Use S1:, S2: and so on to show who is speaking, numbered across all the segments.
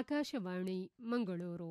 S1: ಆಕಾಶವಾಣಿ ಮಂಗಳೂರು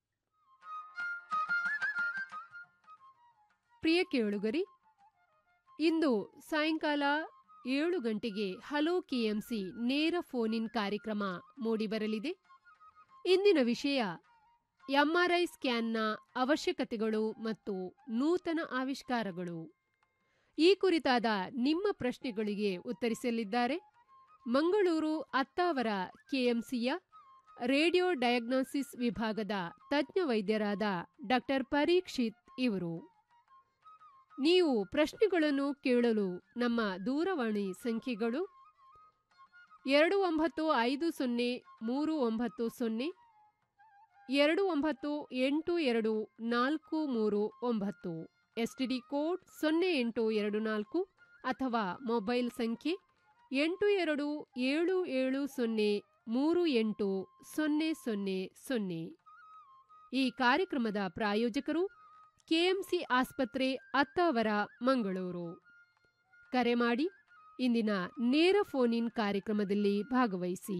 S1: ಪ್ರಿಯ ಕೇಳುಗರಿ ಇಂದು ಸಾಯಂಕಾಲ ಏಳು ಗಂಟೆಗೆ ಹಲೋ ಕೆಎಂಸಿ ನೇರ ಫೋನ್ ಇನ್ ಕಾರ್ಯಕ್ರಮ ಮೂಡಿಬರಲಿದೆ ಇಂದಿನ ವಿಷಯ ಎಂಆರ್ಐ ಸ್ಕ್ಯಾನ್ನ ಅವಶ್ಯಕತೆಗಳು ಮತ್ತು ನೂತನ ಆವಿಷ್ಕಾರಗಳು ಈ ಕುರಿತಾದ ನಿಮ್ಮ ಪ್ರಶ್ನೆಗಳಿಗೆ ಉತ್ತರಿಸಲಿದ್ದಾರೆ ಮಂಗಳೂರು ಅತ್ತಾವರ ಕೆಎಂಸಿಯ ರೇಡಿಯೋ ಡಯಾಗ್ನಾಸಿಸ್ ವಿಭಾಗದ ತಜ್ಞ ವೈದ್ಯರಾದ ಡಾಕ್ಟರ್ ಪರೀಕ್ಷಿತ್ ಇವರು ನೀವು ಪ್ರಶ್ನೆಗಳನ್ನು ಕೇಳಲು ನಮ್ಮ ದೂರವಾಣಿ ಸಂಖ್ಯೆಗಳು ಎರಡು ಒಂಬತ್ತು ಐದು ಸೊನ್ನೆ ಮೂರು ಒಂಬತ್ತು ಸೊನ್ನೆ ಎರಡು ಒಂಬತ್ತು ಎಂಟು ಎರಡು ನಾಲ್ಕು ಮೂರು ಒಂಬತ್ತು ಎಸ್ಟಿಡಿ ಕೋಡ್ ಸೊನ್ನೆ ಎಂಟು ಎರಡು ನಾಲ್ಕು ಅಥವಾ ಮೊಬೈಲ್ ಸಂಖ್ಯೆ ಎಂಟು ಎರಡು ಏಳು ಏಳು ಸೊನ್ನೆ ಮೂರು ಎಂಟು ಸೊನ್ನೆ ಸೊನ್ನೆ ಸೊನ್ನೆ ಈ ಕಾರ್ಯಕ್ರಮದ ಪ್ರಾಯೋಜಕರು ಕೆಎಂಸಿ ಆಸ್ಪತ್ರೆ ಅತ್ತಾವರ ಮಂಗಳೂರು ಕರೆ ಮಾಡಿ ಇಂದಿನ ನೇರ ಫೋನ್ ಇನ್ ಕಾರ್ಯಕ್ರಮದಲ್ಲಿ ಭಾಗವಹಿಸಿ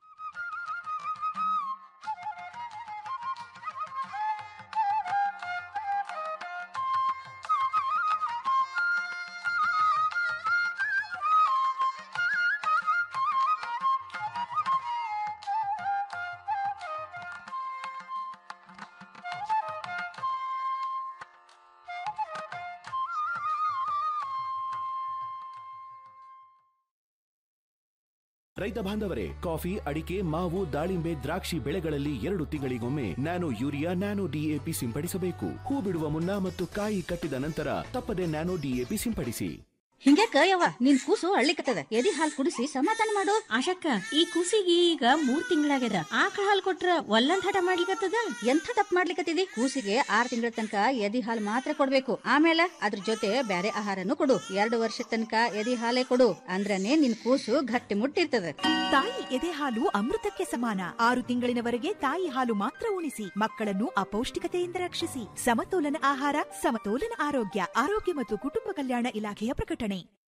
S2: ರೈತ ಬಾಂಧವರೇ ಕಾಫಿ ಅಡಿಕೆ ಮಾವು ದಾಳಿಂಬೆ ದ್ರಾಕ್ಷಿ ಬೆಳೆಗಳಲ್ಲಿ ಎರಡು ತಿಂಗಳಿಗೊಮ್ಮೆ ನ್ಯಾನೋ ಯೂರಿಯಾ ನ್ಯಾನೋ ಡಿಎಪಿ ಸಿಂಪಡಿಸಬೇಕು ಹೂ ಬಿಡುವ ಮುನ್ನ ಮತ್ತು ಕಾಯಿ ಕಟ್ಟಿದ ನಂತರ ತಪ್ಪದೆ ನ್ಯಾನೋ ಡಿಎಪಿ ಸಿಂಪಡಿಸಿ
S3: ಹಿಂಗ್ಯಾಕ ಯವ್ವ ನಿನ್ ಕೂಸು ಅಳ್ಳಿಕತ್ತದ ಎದಿ ಹಾಲ್ ಕುಡಿಸಿ ಸಮಾಧಾನ ಮಾಡು
S4: ಆಶಕ್ಕ ಈ ಕೂಸಿಗೆ ಈಗ ಮೂರ್ ತಿಂಗಳಾಗ್ಯದ ಆಕಳ ಹಾಲ್ ಕೊಟ್ರ ಒಲ್ಲಂದ್ ಹಠ ಮಾಡ್ಲಿಕತ್ತದ
S3: ಎಂಥ ತಪ್ಪು ಮಾಡ್ಲಿಕತ್ತಿದಿ ಕೂಸಿಗೆ ಆರ್ ತಿಂಗಳ ತನಕ ಎದಿ ಹಾಲ್ ಮಾತ್ರ ಕೊಡ್ಬೇಕು ಆಮೇಲೆ ಅದ್ರ ಜೊತೆ ಬ್ಯಾರೆ ಆಹಾರನು ಕೊಡು ಎರಡು ವರ್ಷ ತನಕ ಎದಿ ಹಾಲೇ ಕೊಡು ಅಂದ್ರನೇ ನಿನ್ ಕೂಸು ಗಟ್ಟಿ ಮುಟ್ಟಿರ್ತದ
S5: ತಾಯಿ ಎದೆ ಹಾಲು ಅಮೃತಕ್ಕೆ ಸಮಾನ ಆರು ತಿಂಗಳಿನವರೆಗೆ ತಾಯಿ ಹಾಲು ಮಾತ್ರ ಉಣಿಸಿ ಮಕ್ಕಳನ್ನು ಅಪೌಷ್ಟಿಕತೆಯಿಂದ ರಕ್ಷಿಸಿ ಸಮತೋಲನ ಆಹಾರ ಸಮತೋಲನ ಆರೋಗ್ಯ ಆರೋಗ್ಯ ಮತ್ತು ಕುಟುಂಬ ಕಲ್ಯಾಣ ಇಲಾಖೆಯ ಪ್ರಕಟಣೆ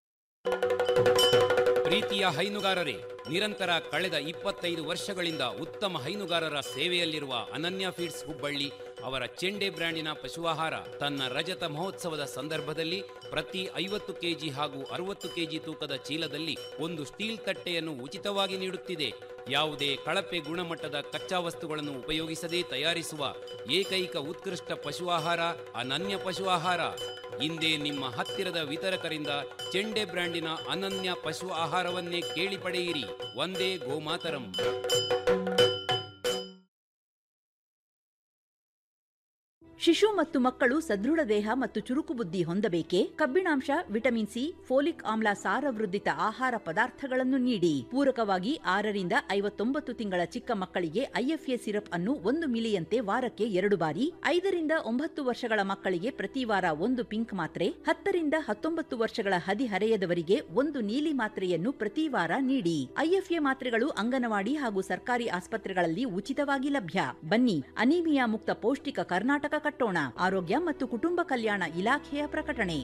S6: ಪ್ರೀತಿಯ ಹೈನುಗಾರರೇ ನಿರಂತರ ಕಳೆದ ಇಪ್ಪತ್ತೈದು ವರ್ಷಗಳಿಂದ ಉತ್ತಮ ಹೈನುಗಾರರ ಸೇವೆಯಲ್ಲಿರುವ ಅನನ್ಯ ಫೀಡ್ಸ್ ಹುಬ್ಬಳ್ಳಿ ಅವರ ಚೆಂಡೆ ಬ್ರ್ಯಾಂಡಿನ ಪಶುಆಹಾರ ತನ್ನ ರಜತ ಮಹೋತ್ಸವದ ಸಂದರ್ಭದಲ್ಲಿ ಪ್ರತಿ ಐವತ್ತು ಕೆಜಿ ಹಾಗೂ ಅರವತ್ತು ಕೆಜಿ ತೂಕದ ಚೀಲದಲ್ಲಿ ಒಂದು ಸ್ಟೀಲ್ ತಟ್ಟೆಯನ್ನು ಉಚಿತವಾಗಿ ನೀಡುತ್ತಿದೆ ಯಾವುದೇ ಕಳಪೆ ಗುಣಮಟ್ಟದ ಕಚ್ಚಾ ವಸ್ತುಗಳನ್ನು ಉಪಯೋಗಿಸದೇ ತಯಾರಿಸುವ ಏಕೈಕ ಉತ್ಕೃಷ್ಟ ಪಶು ಆಹಾರ ಅನನ್ಯ ಪಶು ಆಹಾರ ಇಂದೇ ನಿಮ್ಮ ಹತ್ತಿರದ ವಿತರಕರಿಂದ ಚೆಂಡೆ ಬ್ರ್ಯಾಂಡಿನ ಅನನ್ಯ ಪಶು ಆಹಾರವನ್ನೇ ಕೇಳಿ ಪಡೆಯಿರಿ ಒಂದೇ ಗೋಮಾತರಂ
S7: ಶಿಶು ಮತ್ತು ಮಕ್ಕಳು ಸದೃಢ ದೇಹ ಮತ್ತು ಚುರುಕು ಬುದ್ಧಿ ಹೊಂದಬೇಕೆ ಕಬ್ಬಿಣಾಂಶ ವಿಟಮಿನ್ ಸಿ ಫೋಲಿಕ್ ಆಮ್ಲ ಸಾರವೃದ್ಧಿತ ಆಹಾರ ಪದಾರ್ಥಗಳನ್ನು ನೀಡಿ ಪೂರಕವಾಗಿ ಆರರಿಂದ ಐವತ್ತೊಂಬತ್ತು ತಿಂಗಳ ಚಿಕ್ಕ ಮಕ್ಕಳಿಗೆ ಐಎಫ್ಎ ಸಿರಪ್ ಅನ್ನು ಒಂದು ಮಿಲಿಯಂತೆ ವಾರಕ್ಕೆ ಎರಡು ಬಾರಿ ಐದರಿಂದ ಒಂಬತ್ತು ವರ್ಷಗಳ ಮಕ್ಕಳಿಗೆ ಪ್ರತಿ ವಾರ ಒಂದು ಪಿಂಕ್ ಮಾತ್ರೆ ಹತ್ತರಿಂದ ಹತ್ತೊಂಬತ್ತು ವರ್ಷಗಳ ಹದಿಹರೆಯದವರಿಗೆ ಒಂದು ನೀಲಿ ಮಾತ್ರೆಯನ್ನು ಪ್ರತಿ ವಾರ ನೀಡಿ ಐಎಫ್ಎ ಮಾತ್ರೆಗಳು ಅಂಗನವಾಡಿ ಹಾಗೂ ಸರ್ಕಾರಿ ಆಸ್ಪತ್ರೆಗಳಲ್ಲಿ ಉಚಿತವಾಗಿ ಲಭ್ಯ ಬನ್ನಿ ಅನೀಮಿಯಾ ಮುಕ್ತ ಪೌಷ್ಟಿಕ ಕರ್ನಾಟಕ ಕಟ್ಟೋಣ ಆರೋಗ್ಯ ಮತ್ತು ಕುಟುಂಬ ಕಲ್ಯಾಣ ಇಲಾಖೆಯ ಪ್ರಕಟಣೆ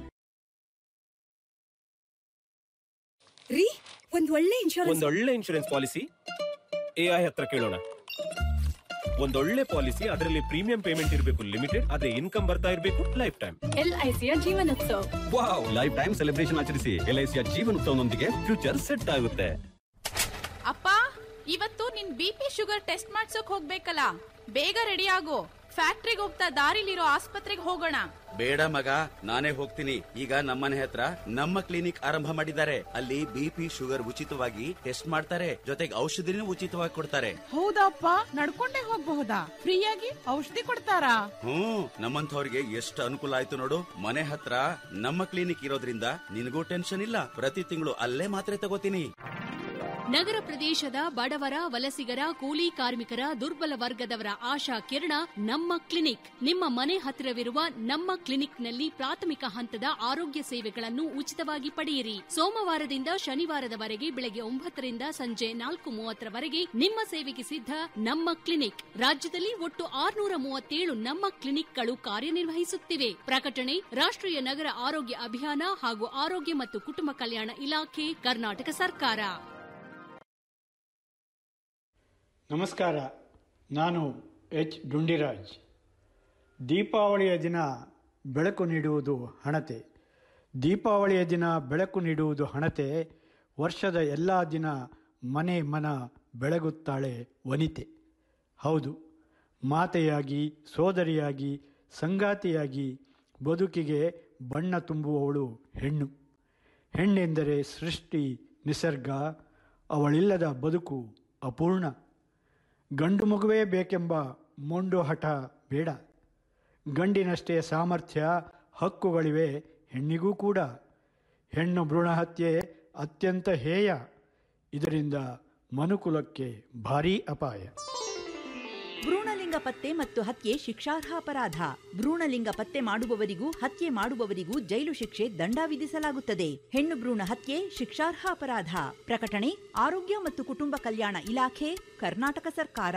S5: ರೀ ಒಂದ್ ಒಳ್ಳೆ ಇನ್ಶೂರೆನ್ಸ್
S8: ಒಂದೊಳ್ಳೆ ಇನ್ಶೂರೆನ್ಸ್ ಪಾಲಿಸಿ ಎಐ ಹತ್ರ ಕೇಳೋಣ ಒಂದೊಳ್ಳೆ ಪಾಲಿಸಿ ಅದರಲ್ಲಿ ಪ್ರೀಮಿಯಂ ಪೇಮೆಂಟ್ ಇರಬೇಕು ಲಿಮಿಟೆಡ್ ಅದೇ ಇನ್ಕಮ್ ಬರ್ತಾ ಇರಬೇಕು ಲೈಫ್ ಟೈಮ್
S9: ಎಲ್ಐಸಿಯ Jeevanotsav
S8: wow life time celebration ಆಚರಿಸಿ ಎಲ್ಐಸಿಯ ಜೀವನ ಉತ್ಸವನೊಂದಿಗೆ ಫ್ಯೂಚರ್ ಸೆಟ್ ಆಗುತ್ತೆ
S9: ಅಪ್ಪ ಇವತ್ತು ನಿನ್ ಬಿ ಪಿ ಶುಗರ್ ಟೆಸ್ಟ್ ಮಾಡ್ಸೋಕ್ ಹೋಗ್ಬೇಕಲ್ಲ ಬೇಗ ರೆಡಿ ಆಗು ಫ್ಯಾಕ್ಟ್ರಿಗೆ ಹೋಗ್ತಾ ದಾರಿಲಿರೋ ಆಸ್ಪತ್ರೆಗೆ ಹೋಗೋಣ
S10: ಬೇಡ ಮಗ ನಾನೇ ಹೋಗ್ತೀನಿ ಈಗ ನಮ್ಮನೆ ಹತ್ರ ನಮ್ಮ ಕ್ಲಿನಿಕ್ ಆರಂಭ ಮಾಡಿದ್ದಾರೆ ಅಲ್ಲಿ ಬಿಪಿ ಶುಗರ್ ಉಚಿತವಾಗಿ ಟೆಸ್ಟ್ ಮಾಡ್ತಾರೆ ಜೊತೆಗೆ ಔಷಧಿನೂ ಉಚಿತವಾಗಿ ಕೊಡ್ತಾರೆ
S11: ಹೌದಪ್ಪ ನಡ್ಕೊಂಡೇ ಹೋಗ್ಬಹುದಾ ಫ್ರೀಯಾಗಿ ಔಷಧಿ ಕೊಡ್ತಾರಾ
S10: ಹ್ಮ್ ನಮ್ಮಂಥವ್ರಿಗೆ ಎಷ್ಟು ಅನುಕೂಲ ಆಯ್ತು ನೋಡು ಮನೆ ಹತ್ರ ನಮ್ಮ ಕ್ಲಿನಿಕ್ ಇರೋದ್ರಿಂದ ನಿನಗೂ ಟೆನ್ಷನ್ ಇಲ್ಲ ಪ್ರತಿ ತಿಂಗಳು ಅಲ್ಲೇ ಮಾತ್ರೆ ತಗೋತೀನಿ
S12: ನಗರ ಪ್ರದೇಶದ ಬಡವರ ವಲಸಿಗರ ಕೂಲಿ ಕಾರ್ಮಿಕರ ದುರ್ಬಲ ವರ್ಗದವರ ಆಶಾ ಕಿರಣ ನಮ್ಮ ಕ್ಲಿನಿಕ್ ನಿಮ್ಮ ಮನೆ ಹತ್ತಿರವಿರುವ ನಮ್ಮ ಕ್ಲಿನಿಕ್ನಲ್ಲಿ ಪ್ರಾಥಮಿಕ ಹಂತದ ಆರೋಗ್ಯ ಸೇವೆಗಳನ್ನು ಉಚಿತವಾಗಿ ಪಡೆಯಿರಿ ಸೋಮವಾರದಿಂದ ಶನಿವಾರದವರೆಗೆ ಬೆಳಗ್ಗೆ ಒಂಬತ್ತರಿಂದ ಸಂಜೆ ನಾಲ್ಕು ಮೂವತ್ತರವರೆಗೆ ನಿಮ್ಮ ಸೇವೆಗೆ ಸಿದ್ಧ ನಮ್ಮ ಕ್ಲಿನಿಕ್ ರಾಜ್ಯದಲ್ಲಿ ಒಟ್ಟು ಆರುನೂರ ಮೂವತ್ತೇಳು ನಮ್ಮ ಕ್ಲಿನಿಕ್ಗಳು ಕಾರ್ಯನಿರ್ವಹಿಸುತ್ತಿವೆ ಪ್ರಕಟಣೆ ರಾಷ್ಟ್ರೀಯ ನಗರ ಆರೋಗ್ಯ ಅಭಿಯಾನ ಹಾಗೂ ಆರೋಗ್ಯ ಮತ್ತು ಕುಟುಂಬ ಕಲ್ಯಾಣ ಇಲಾಖೆ ಕರ್ನಾಟಕ ಸರ್ಕಾರ
S13: ನಮಸ್ಕಾರ ನಾನು ಎಚ್ ಡುಂಡಿರಾಜ್ ದೀಪಾವಳಿಯ ದಿನ ಬೆಳಕು ನೀಡುವುದು ಹಣತೆ ದೀಪಾವಳಿಯ ದಿನ ಬೆಳಕು ನೀಡುವುದು ಹಣತೆ ವರ್ಷದ ಎಲ್ಲ ದಿನ ಮನೆ ಮನ ಬೆಳಗುತ್ತಾಳೆ ವನಿತೆ ಹೌದು ಮಾತೆಯಾಗಿ ಸೋದರಿಯಾಗಿ ಸಂಗಾತಿಯಾಗಿ ಬದುಕಿಗೆ ಬಣ್ಣ ತುಂಬುವವಳು ಹೆಣ್ಣು ಹೆಣ್ಣೆಂದರೆ ಸೃಷ್ಟಿ ನಿಸರ್ಗ ಅವಳಿಲ್ಲದ ಬದುಕು ಅಪೂರ್ಣ ಗಂಡು ಮಗುವೇ ಬೇಕೆಂಬ ಮೊಂಡು ಹಠ ಬೇಡ ಗಂಡಿನಷ್ಟೇ ಸಾಮರ್ಥ್ಯ ಹಕ್ಕುಗಳಿವೆ ಹೆಣ್ಣಿಗೂ ಕೂಡ ಹೆಣ್ಣು ಭ್ರೂಣ ಹತ್ಯೆ ಅತ್ಯಂತ ಹೇಯ ಇದರಿಂದ ಮನುಕುಲಕ್ಕೆ ಭಾರೀ ಅಪಾಯ
S7: ಭ್ರೂಣಲಿಂಗ ಪತ್ತೆ ಮತ್ತು ಹತ್ಯೆ ಶಿಕ್ಷಾರ್ಹ ಅಪರಾಧ ಭ್ರೂಣಲಿಂಗ ಪತ್ತೆ ಮಾಡುವವರಿಗೂ ಹತ್ಯೆ ಮಾಡುವವರಿಗೂ ಜೈಲು ಶಿಕ್ಷೆ ದಂಡ ವಿಧಿಸಲಾಗುತ್ತದೆ ಹೆಣ್ಣು ಭ್ರೂಣ ಹತ್ಯೆ ಶಿಕ್ಷಾರ್ಹ ಅಪರಾಧ ಪ್ರಕಟಣೆ ಆರೋಗ್ಯ ಮತ್ತು ಕುಟುಂಬ ಕಲ್ಯಾಣ ಇಲಾಖೆ ಕರ್ನಾಟಕ ಸರ್ಕಾರ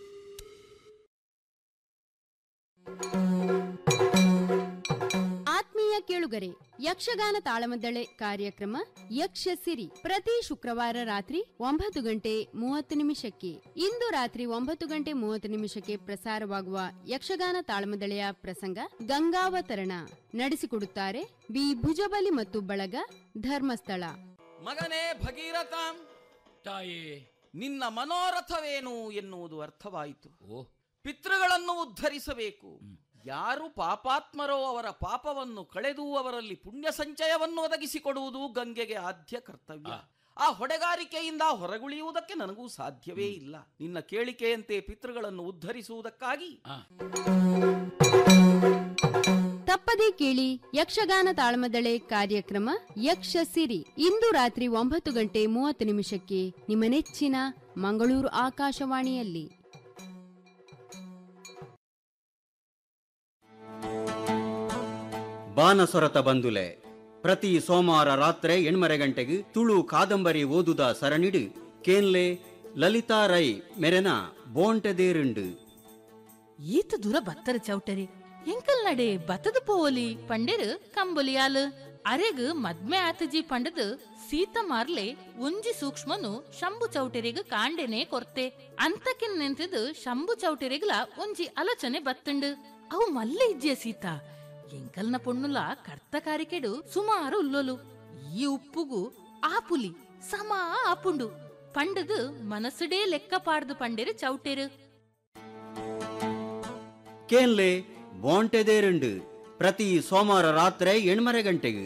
S12: ಆತ್ಮೀಯ ಕೇಳುಗರೆ ಯಕ್ಷಗಾನ ತಾಳಮದ್ದಳೆ ಕಾರ್ಯಕ್ರಮ ಯಕ್ಷ ಸಿರಿ ಪ್ರತಿ ಶುಕ್ರವಾರ ರಾತ್ರಿ ಒಂಬತ್ತು ಗಂಟೆ ಮೂವತ್ತು ನಿಮಿಷಕ್ಕೆ ಇಂದು ರಾತ್ರಿ ಒಂಬತ್ತು ಗಂಟೆ ಮೂವತ್ತು ನಿಮಿಷಕ್ಕೆ ಪ್ರಸಾರವಾಗುವ ಯಕ್ಷಗಾನ ತಾಳಮದ್ದಳೆಯ ಪ್ರಸಂಗ ಗಂಗಾವತರಣ ನಡೆಸಿಕೊಡುತ್ತಾರೆ ಬಿ ಭುಜಬಲಿ ಮತ್ತು ಬಳಗ ಧರ್ಮಸ್ಥಳ
S14: ಮಗನೇ ಭಗೀರಥ ತಾಯೇ ನಿನ್ನ ಮನೋರಥವೇನು ಎನ್ನುವುದು ಅರ್ಥವಾಯಿತು ಪಿತೃಗಳನ್ನು ಉದ್ಧರಿಸಬೇಕು ಯಾರು ಪಾಪಾತ್ಮರೋ ಅವರ ಪಾಪವನ್ನು ಕಳೆದು ಅವರಲ್ಲಿ ಪುಣ್ಯ ಸಂಚಯವನ್ನು ಒದಗಿಸಿಕೊಡುವುದು ಗಂಗೆಗೆ ಆದ್ಯ ಕರ್ತವ್ಯ ಆ ಹೊಣೆಗಾರಿಕೆಯಿಂದ ಹೊರಗುಳಿಯುವುದಕ್ಕೆ ನನಗೂ ಸಾಧ್ಯವೇ ಇಲ್ಲ ನಿನ್ನ ಕೇಳಿಕೆಯಂತೆ ಪಿತೃಗಳನ್ನು ಉದ್ಧರಿಸುವುದಕ್ಕಾಗಿ
S12: ತಪ್ಪದೇ ಕೇಳಿ ಯಕ್ಷಗಾನ ತಾಳಮದ್ದಳೆ ಕಾರ್ಯಕ್ರಮ ಯಕ್ಷ ಸಿರಿ ಇಂದು ರಾತ್ರಿ ಒಂಬತ್ತು ಗಂಟೆ ಮೂವತ್ತು ನಿಮಿಷಕ್ಕೆ ನಿಮ್ಮ ನೆಚ್ಚಿನ ಮಂಗಳೂರು ಆಕಾಶವಾಣಿಯಲ್ಲಿ
S15: ಬಾನಸೊರತ ಬಂದುಲೆ ಪ್ರತಿ ಸೋಮವಾರ ರಾತ್ರಿ ಎಣ್ಮರೆ ಗಂಟೆಗೆ ತುಳು ಕಾದಂಬರಿ ಓದುದ ಸರಣಿಡು ಕೇನ್ಲೆ ಲಲಿತಾ ರೈ ಮೆರೆನ ಬೋಂಟೆದೇರುಂಡು
S16: ಈತ ದೂರ ಬತ್ತರ ಚೌಟರಿ ಎಂಕಲ್ ನಡೆ ಬತ್ತದ ಪೋವಲಿ ಪಂಡೆರು ಕಂಬೊಲಿಯಾಲು ಅರೆಗ್ ಮದ್ಮೆ ಆತಜಿ ಪಂಡದು ಸೀತ ಮಾರ್ಲೆ ಒಂಜಿ ಸೂಕ್ಷ್ಮನು ಶಂಭು ಚೌಟರಿಗ ಕಾಂಡೆನೆ ಕೊರ್ತೆ ಅಂತಕಿನ್ ನಿಂತಿದ್ದು ಶಂಭು ಚೌಟರಿಗ್ಲ ಒಂಜಿ ಆಲೋಚನೆ ಬತ್ತುಂಡು ಅವು ಮಲ್ಲೆ ಇಜ್ಜೆ ಸೀತ ಎಂಕಲ್ನ ಪೊಣ್ಣುಲ ಕರ್ತ ಕಾರಿಕೆಡು ಸುಮಾರು ಉಲ್ಲೋಲು ಈ ಉಪ್ಪುಗು ಆ ಪುಲಿ ಸಮ ಆಪುಂಡು ಪಂಡದು ಮನಸ್ಸುಡೇ ಲೆಕ್ಕ ಪಾಡ್ದು ಪಂಡೆರು ಚೌಟೆರು
S15: ಕೇನ್ಲೆ ಬೋಂಟೆದೇರುಂಡು ಪ್ರತಿ ಸೋಮವಾರ ರಾತ್ರಿ ಎಣ್ಮರೆ ಗಂಟೆಗೆ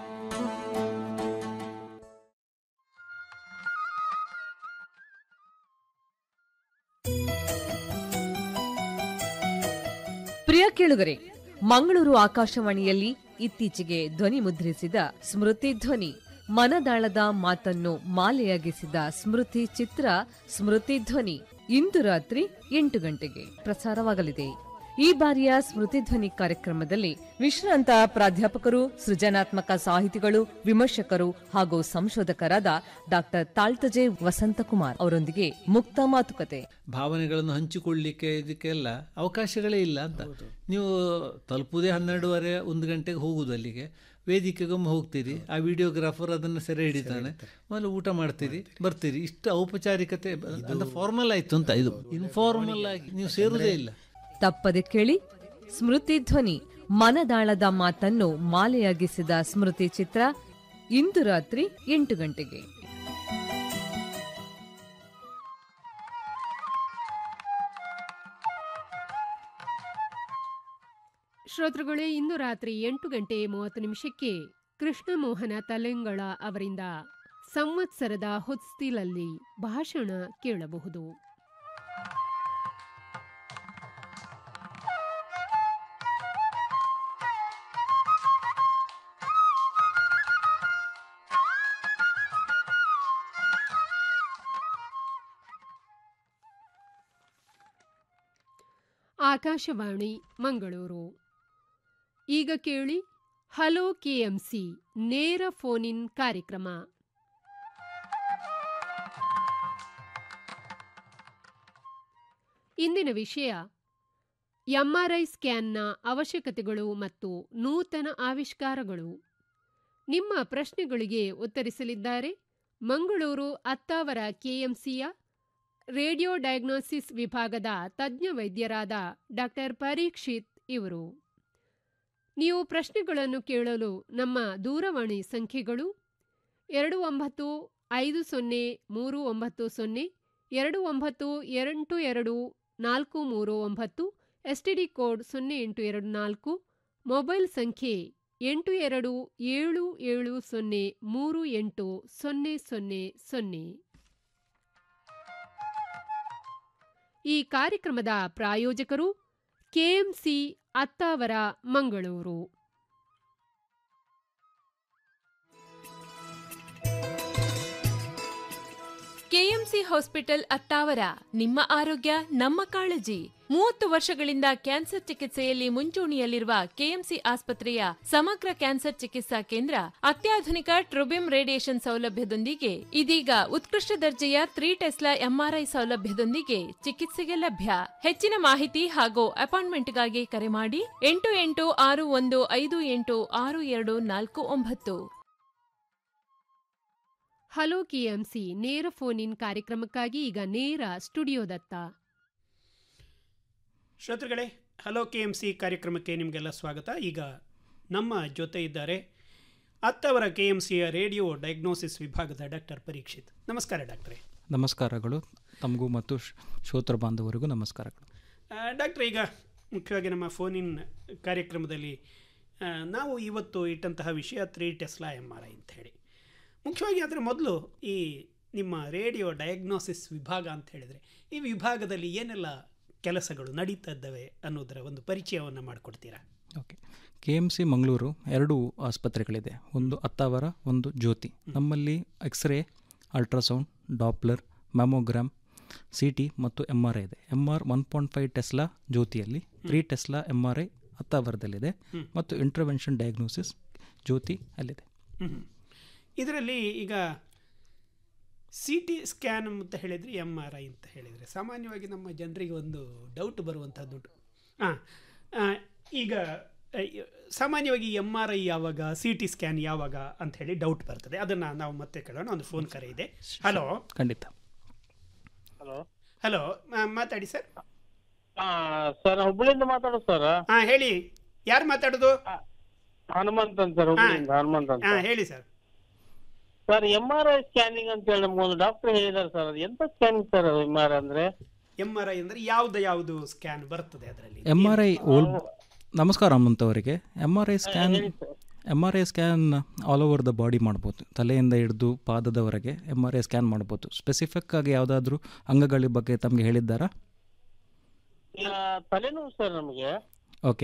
S17: ಪ್ರಿಯ ಕೇಳುಗರೆ ಮಂಗಳೂರು ಆಕಾಶವಾಣಿಯಲ್ಲಿ ಇತ್ತೀಚೆಗೆ ಧ್ವನಿ ಮುದ್ರಿಸಿದ ಸ್ಮೃತಿ ಧ್ವನಿ ಮನದಾಳದ ಮಾತನ್ನು ಮಾಲೆಯಾಗಿಸಿದ ಸ್ಮೃತಿ ಚಿತ್ರ ಸ್ಮೃತಿ ಧ್ವನಿ ಇಂದು ರಾತ್ರಿ ಎಂಟು ಗಂಟೆಗೆ ಪ್ರಸಾರವಾಗಲಿದೆ ಈ ಬಾರಿಯ ಸ್ಮೃತಿ ಧ್ವನಿ ಕಾರ್ಯಕ್ರಮದಲ್ಲಿ ವಿಶ್ರಾಂತ ಪ್ರಾಧ್ಯಾಪಕರು ಸೃಜನಾತ್ಮಕ ಸಾಹಿತಿಗಳು ವಿಮರ್ಶಕರು ಹಾಗೂ ಸಂಶೋಧಕರಾದ ಡಾಕ್ಟರ್ ತಾಳ್ತಜೆ ವಸಂತಕುಮಾರ್ ಅವರೊಂದಿಗೆ ಮುಕ್ತ ಮಾತುಕತೆ
S18: ಭಾವನೆಗಳನ್ನು ಹಂಚಿಕೊಳ್ಳಿಕ್ಕೆ ಇದಕ್ಕೆಲ್ಲ ಅವಕಾಶಗಳೇ ಇಲ್ಲ ಅಂತ ನೀವು ತಲುಪುವುದೇ ಹನ್ನೆರಡುವರೆ ಒಂದು ಗಂಟೆಗೆ ಹೋಗುದು ಅಲ್ಲಿಗೆ ವೇದಿಕೆಗೊಮ್ಮೆ ಹೋಗ್ತೀರಿ ಆ ವಿಡಿಯೋಗ್ರಾಫರ್ ಅದನ್ನು ಸೆರೆ ಹಿಡಿತಾನೆ ಆಮೇಲೆ ಊಟ ಮಾಡ್ತೀರಿ ಬರ್ತೀರಿ ಇಷ್ಟು ಔಪಚಾರಿಕತೆ ಅಂದ್ರೆ ಫಾರ್ಮಲ್ ಆಯ್ತು ಅಂತ ಇದು ಇನ್ಫಾರ್ಮಲ್ ಆಗಿ ನೀವು ಸೇರುವುದೇ ಇಲ್ಲ
S17: ತಪ್ಪದೆ ಕೇಳಿ ಸ್ಮೃತಿ ಧ್ವನಿ ಮನದಾಳದ ಮಾತನ್ನು ಮಾಲೆಯಾಗಿಸಿದ ಸ್ಮೃತಿ ಚಿತ್ರ ಇಂದು ರಾತ್ರಿ ಎಂಟು ಗಂಟೆಗೆ
S1: ಶ್ರೋತೃಗಳೇ ಇಂದು ರಾತ್ರಿ ಎಂಟು ಗಂಟೆ ಮೂವತ್ತು ನಿಮಿಷಕ್ಕೆ ಕೃಷ್ಣಮೋಹನ ತಲೆಂಗಳ ಅವರಿಂದ ಸಂವತ್ಸರದ ಹೊಸ್ತಿಲಲ್ಲಿ ಭಾಷಣ ಕೇಳಬಹುದು ಆಕಾಶವಾಣಿ ಮಂಗಳೂರು ಈಗ ಕೇಳಿ ಹಲೋ ಕೆಎಂಸಿ ನೇರ ಫೋನ್ ಇನ್ ಕಾರ್ಯಕ್ರಮ ಇಂದಿನ ವಿಷಯ ಎಂಆರ್ಐ ಸ್ಕ್ಯಾನ್ನ ಅವಶ್ಯಕತೆಗಳು ಮತ್ತು ನೂತನ ಆವಿಷ್ಕಾರಗಳು ನಿಮ್ಮ ಪ್ರಶ್ನೆಗಳಿಗೆ ಉತ್ತರಿಸಲಿದ್ದಾರೆ ಮಂಗಳೂರು ಅತ್ತಾವರ ಕೆಎಂಸಿಯ ರೇಡಿಯೋ ಡಯಾಗ್ನೋಸಿಸ್ ವಿಭಾಗದ ತಜ್ಞ ವೈದ್ಯರಾದ ಡಾಕ್ಟರ್ ಪರೀಕ್ಷಿತ್ ಇವರು ನೀವು ಪ್ರಶ್ನೆಗಳನ್ನು ಕೇಳಲು ನಮ್ಮ ದೂರವಾಣಿ ಸಂಖ್ಯೆಗಳು ಎರಡು ಒಂಬತ್ತು ಐದು ಸೊನ್ನೆ ಮೂರು ಒಂಬತ್ತು ಸೊನ್ನೆ ಎರಡು ಒಂಬತ್ತು ಎಂಟು ಎರಡು ನಾಲ್ಕು ಮೂರು ಒಂಬತ್ತು ಎಸ್ಟಿಡಿ ಕೋಡ್ ಸೊನ್ನೆ ಎಂಟು ಎರಡು ನಾಲ್ಕು ಮೊಬೈಲ್ ಸಂಖ್ಯೆ ಎಂಟು ಎರಡು ಏಳು ಏಳು ಸೊನ್ನೆ ಮೂರು ಎಂಟು ಸೊನ್ನೆ ಸೊನ್ನೆ ಸೊನ್ನೆ ಈ ಕಾರ್ಯಕ್ರಮದ ಪ್ರಾಯೋಜಕರು KMC Attavar Mangaluru
S19: KMC hospital Attavar ನಿಮ್ಮ ಆರೋಗ್ಯ ನಮ್ಮ ಕಾಳಜಿ ಮೂವತ್ತು ವರ್ಷಗಳಿಂದ ಕ್ಯಾನ್ಸರ್ ಚಿಕಿತ್ಸೆಯಲ್ಲಿ ಮುಂಚೂಣಿಯಲ್ಲಿರುವ ಕೆಎಂಸಿ ಆಸ್ಪತ್ರೆಯ ಸಮಗ್ರ ಕ್ಯಾನ್ಸರ್ ಚಿಕಿತ್ಸಾ ಕೇಂದ್ರ ಅತ್ಯಾಧುನಿಕ ಟ್ರೊಬಿಮ್ ರೇಡಿಯೇಷನ್ ಸೌಲಭ್ಯದೊಂದಿಗೆ ಇದೀಗ ಉತ್ಕೃಷ್ಟ ದರ್ಜೆಯ ತ್ರೀ ಟೆಸ್ಲಾ ಎಂಆರ್ಐ ಸೌಲಭ್ಯದೊಂದಿಗೆ ಚಿಕಿತ್ಸೆಗೆ ಲಭ್ಯ ಹೆಚ್ಚಿನ ಮಾಹಿತಿ ಹಾಗೂ ಅಪಾಯಿಂಟ್ಮೆಂಟ್ಗಾಗಿ ಕರೆ ಮಾಡಿ ಎಂಟು ಎಂಟು ಆರು ಒಂದು ಐದು ಎಂಟು ಆರು ಎರಡು ನಾಲ್ಕು ಒಂಬತ್ತು
S1: ಹಲೋ ಕೆಎಂಸಿ ನೇರ ಫೋನ್ ಇನ್ ಕಾರ್ಯಕ್ರಮಕ್ಕಾಗಿ ಈಗ ನೇರ ಸ್ಟುಡಿಯೋದತ್ತ
S20: ಶ್ರೋತೃಗಳೇ ಹಲೋ ಕೆ ಎಮ್ ಸಿ ಕಾರ್ಯಕ್ರಮಕ್ಕೆ ನಿಮಗೆಲ್ಲ ಸ್ವಾಗತ ಈಗ ನಮ್ಮ ಜೊತೆ ಇದ್ದಾರೆ ಅತ್ತವರ ಕೆ ಎಮ್ ಸಿಯ ರೇಡಿಯೋ ಡಯಾಗ್ನೋಸಿಸ್ ವಿಭಾಗದ ಡಾಕ್ಟರ್ ಪರೀಕ್ಷಿತ್ ನಮಸ್ಕಾರ ಡಾಕ್ಟ್ರೇ
S21: ನಮಸ್ಕಾರಗಳು ತಮಗೂ ಮತ್ತು ಶ್- ಶ್ರೋತೃ ಬಾಂಧವರಿಗೂ ನಮಸ್ಕಾರಗಳು
S20: ಆ, ಡಾಕ್ಟ್ರೇ ಈಗ ಮುಖ್ಯವಾಗಿ ನಮ್ಮ ಫೋನ್ ಇನ್ ಕಾರ್ಯಕ್ರಮದಲ್ಲಿ ಆ, ನಾವು ಇವತ್ತು ಇಟ್ಟಂತಹ ವಿಷಯ three Tesla M R I ಅಂತ ಹೇಳಿ ಮುಖ್ಯವಾಗಿ ಅದರ ಮೊದಲು ಈ ನಿಮ್ಮ ರೇಡಿಯೋ ಡಯಾಗ್ನೋಸಿಸ್ ವಿಭಾಗ ಅಂತ ಹೇಳಿದರೆ ಈ ವಿಭಾಗದಲ್ಲಿ ಏನೆಲ್ಲ ಕೆಲಸಗಳು ನಡೀತಾ ಇದ್ದಾವೆ ಅನ್ನೋದರ ಒಂದು ಪರಿಚಯವನ್ನು ಮಾಡಿಕೊಡ್ತೀರಾ
S21: okay K M C Mangaluru ಎರಡು ಆಸ್ಪತ್ರೆಗಳಿದೆ ಒಂದು ಅತ್ತಾವರ ಒಂದು ಜ್ಯೋತಿ ನಮ್ಮಲ್ಲಿ X ray ultrasound Doppler mammogram C T ಮತ್ತು ಎಮ್ ಆರ್ ಐ ಇದೆ M R one point five tesla ಜ್ಯೋತಿಯಲ್ಲಿ three Tesla M R I ಅತ್ತಾವರದಲ್ಲಿದೆ
S20: ಹ್ಮ್.
S21: ಮತ್ತು ಇಂಟರ್ವೆನ್ಷನ್ ಡಯಾಗ್ನೋಸಿಸ್ ಜ್ಯೋತಿ ಅಲ್ಲಿದೆ
S20: ಹ್ಮ್. ಇದರಲ್ಲಿ ಈಗ ಸಿ ಟಿ ಸ್ಕ್ಯಾನ್ ಅಂತ ಹೇಳಿದರೆ ಎಮ್ ಆರ್ ಐ ಅಂತ ಹೇಳಿದರೆ ಸಾಮಾನ್ಯವಾಗಿ ನಮ್ಮ ಜನರಿಗೆ ಒಂದು ಡೌಟ್ ಬರುವಂಥದ್ದು ಹಾಂ ಈಗ ಆ, ಯ- ಸಾಮಾನ್ಯವಾಗಿ ಎಮ್ ಆರ್ ಐ ಯಾವಾಗ ಸಿ ಟಿ ಸ್ಕ್ಯಾನ್ ಯಾವಾಗ ಅಂತ ಹೇಳಿ ಡೌಟ್ ಬರ್ತದೆ ಅದನ್ನು ನಾವು ಮತ್ತೆ ಕೇಳೋಣ ಒಂದು ಫೋನ್ ಕರೆ ಇದೆ ಹಲೋ
S21: ಖಂಡಿತ
S22: ಹಲೋ
S20: ಹಲೋ ಮಾತಾಡಿ ಸರ್
S22: ಸರ್ ಹುಬ್ಬಳ್ಳಿಯಿಂದ ಮಾತಾಡೋದು ಸರ್
S20: ಹಾಂ ಹೇಳಿ ಯಾರು ಮಾತಾಡೋದು
S22: ಹನುಮಂತ್ ಅಂತ ಸರ್ ಹುಬ್ಬಳ್ಳಿಯಿಂದ ಹನುಮಂತ್ ಅಂತ
S20: ಹಾಂ ಹೇಳಿ sir
S22: sir M R I scanning ಅಂತ ಹೇಳಿ ನಮ್ಗೊಂದು ಡಾಕ್ಟರ್ ಹೇಳಿದಾರೆ ಸರ್ ಅದು ಎಂತ ಸ್ಕ್ಯಾನಿಂಗ್ ಸರ್ ಅದು ಎಂ ಆರ್ ಅಂದ್ರೆ
S20: ಎಮ್ ಆರ್ ಐ ಅಂದರೆ ಯಾವ್ದು ಯಾವುದು ಸ್ಕ್ಯಾನ್ ಬರ್ತದೆ ಅದರಲ್ಲಿ
S21: ಎಮ್ ಆರ್ ಐ ಓಲ್ ನಮಸ್ಕಾರ ಹನುಮಂತ್ ಅವರಿಗೆ M R I scan M R I scan all over the body ಮಾಡ್ಬೋದು ತಲೆಯಿಂದ ಹಿಡಿದು ಪಾದದವರೆಗೆ ಎಮ್ ಆರ್ ಐ ಸ್ಕ್ಯಾನ್ ಮಾಡ್ಬೋದು ಸ್ಪೆಸಿಫಿಕ್ ಆಗಿ ಯಾವುದಾದ್ರೂ ಅಂಗಗಳ ಬಗ್ಗೆ ತಮಗೆ ಹೇಳಿದ್ದಾರಾ
S22: ಈಗ ತಲೆನೋವು ಸರ್ ನಮಗೆ
S21: ಓಕೆ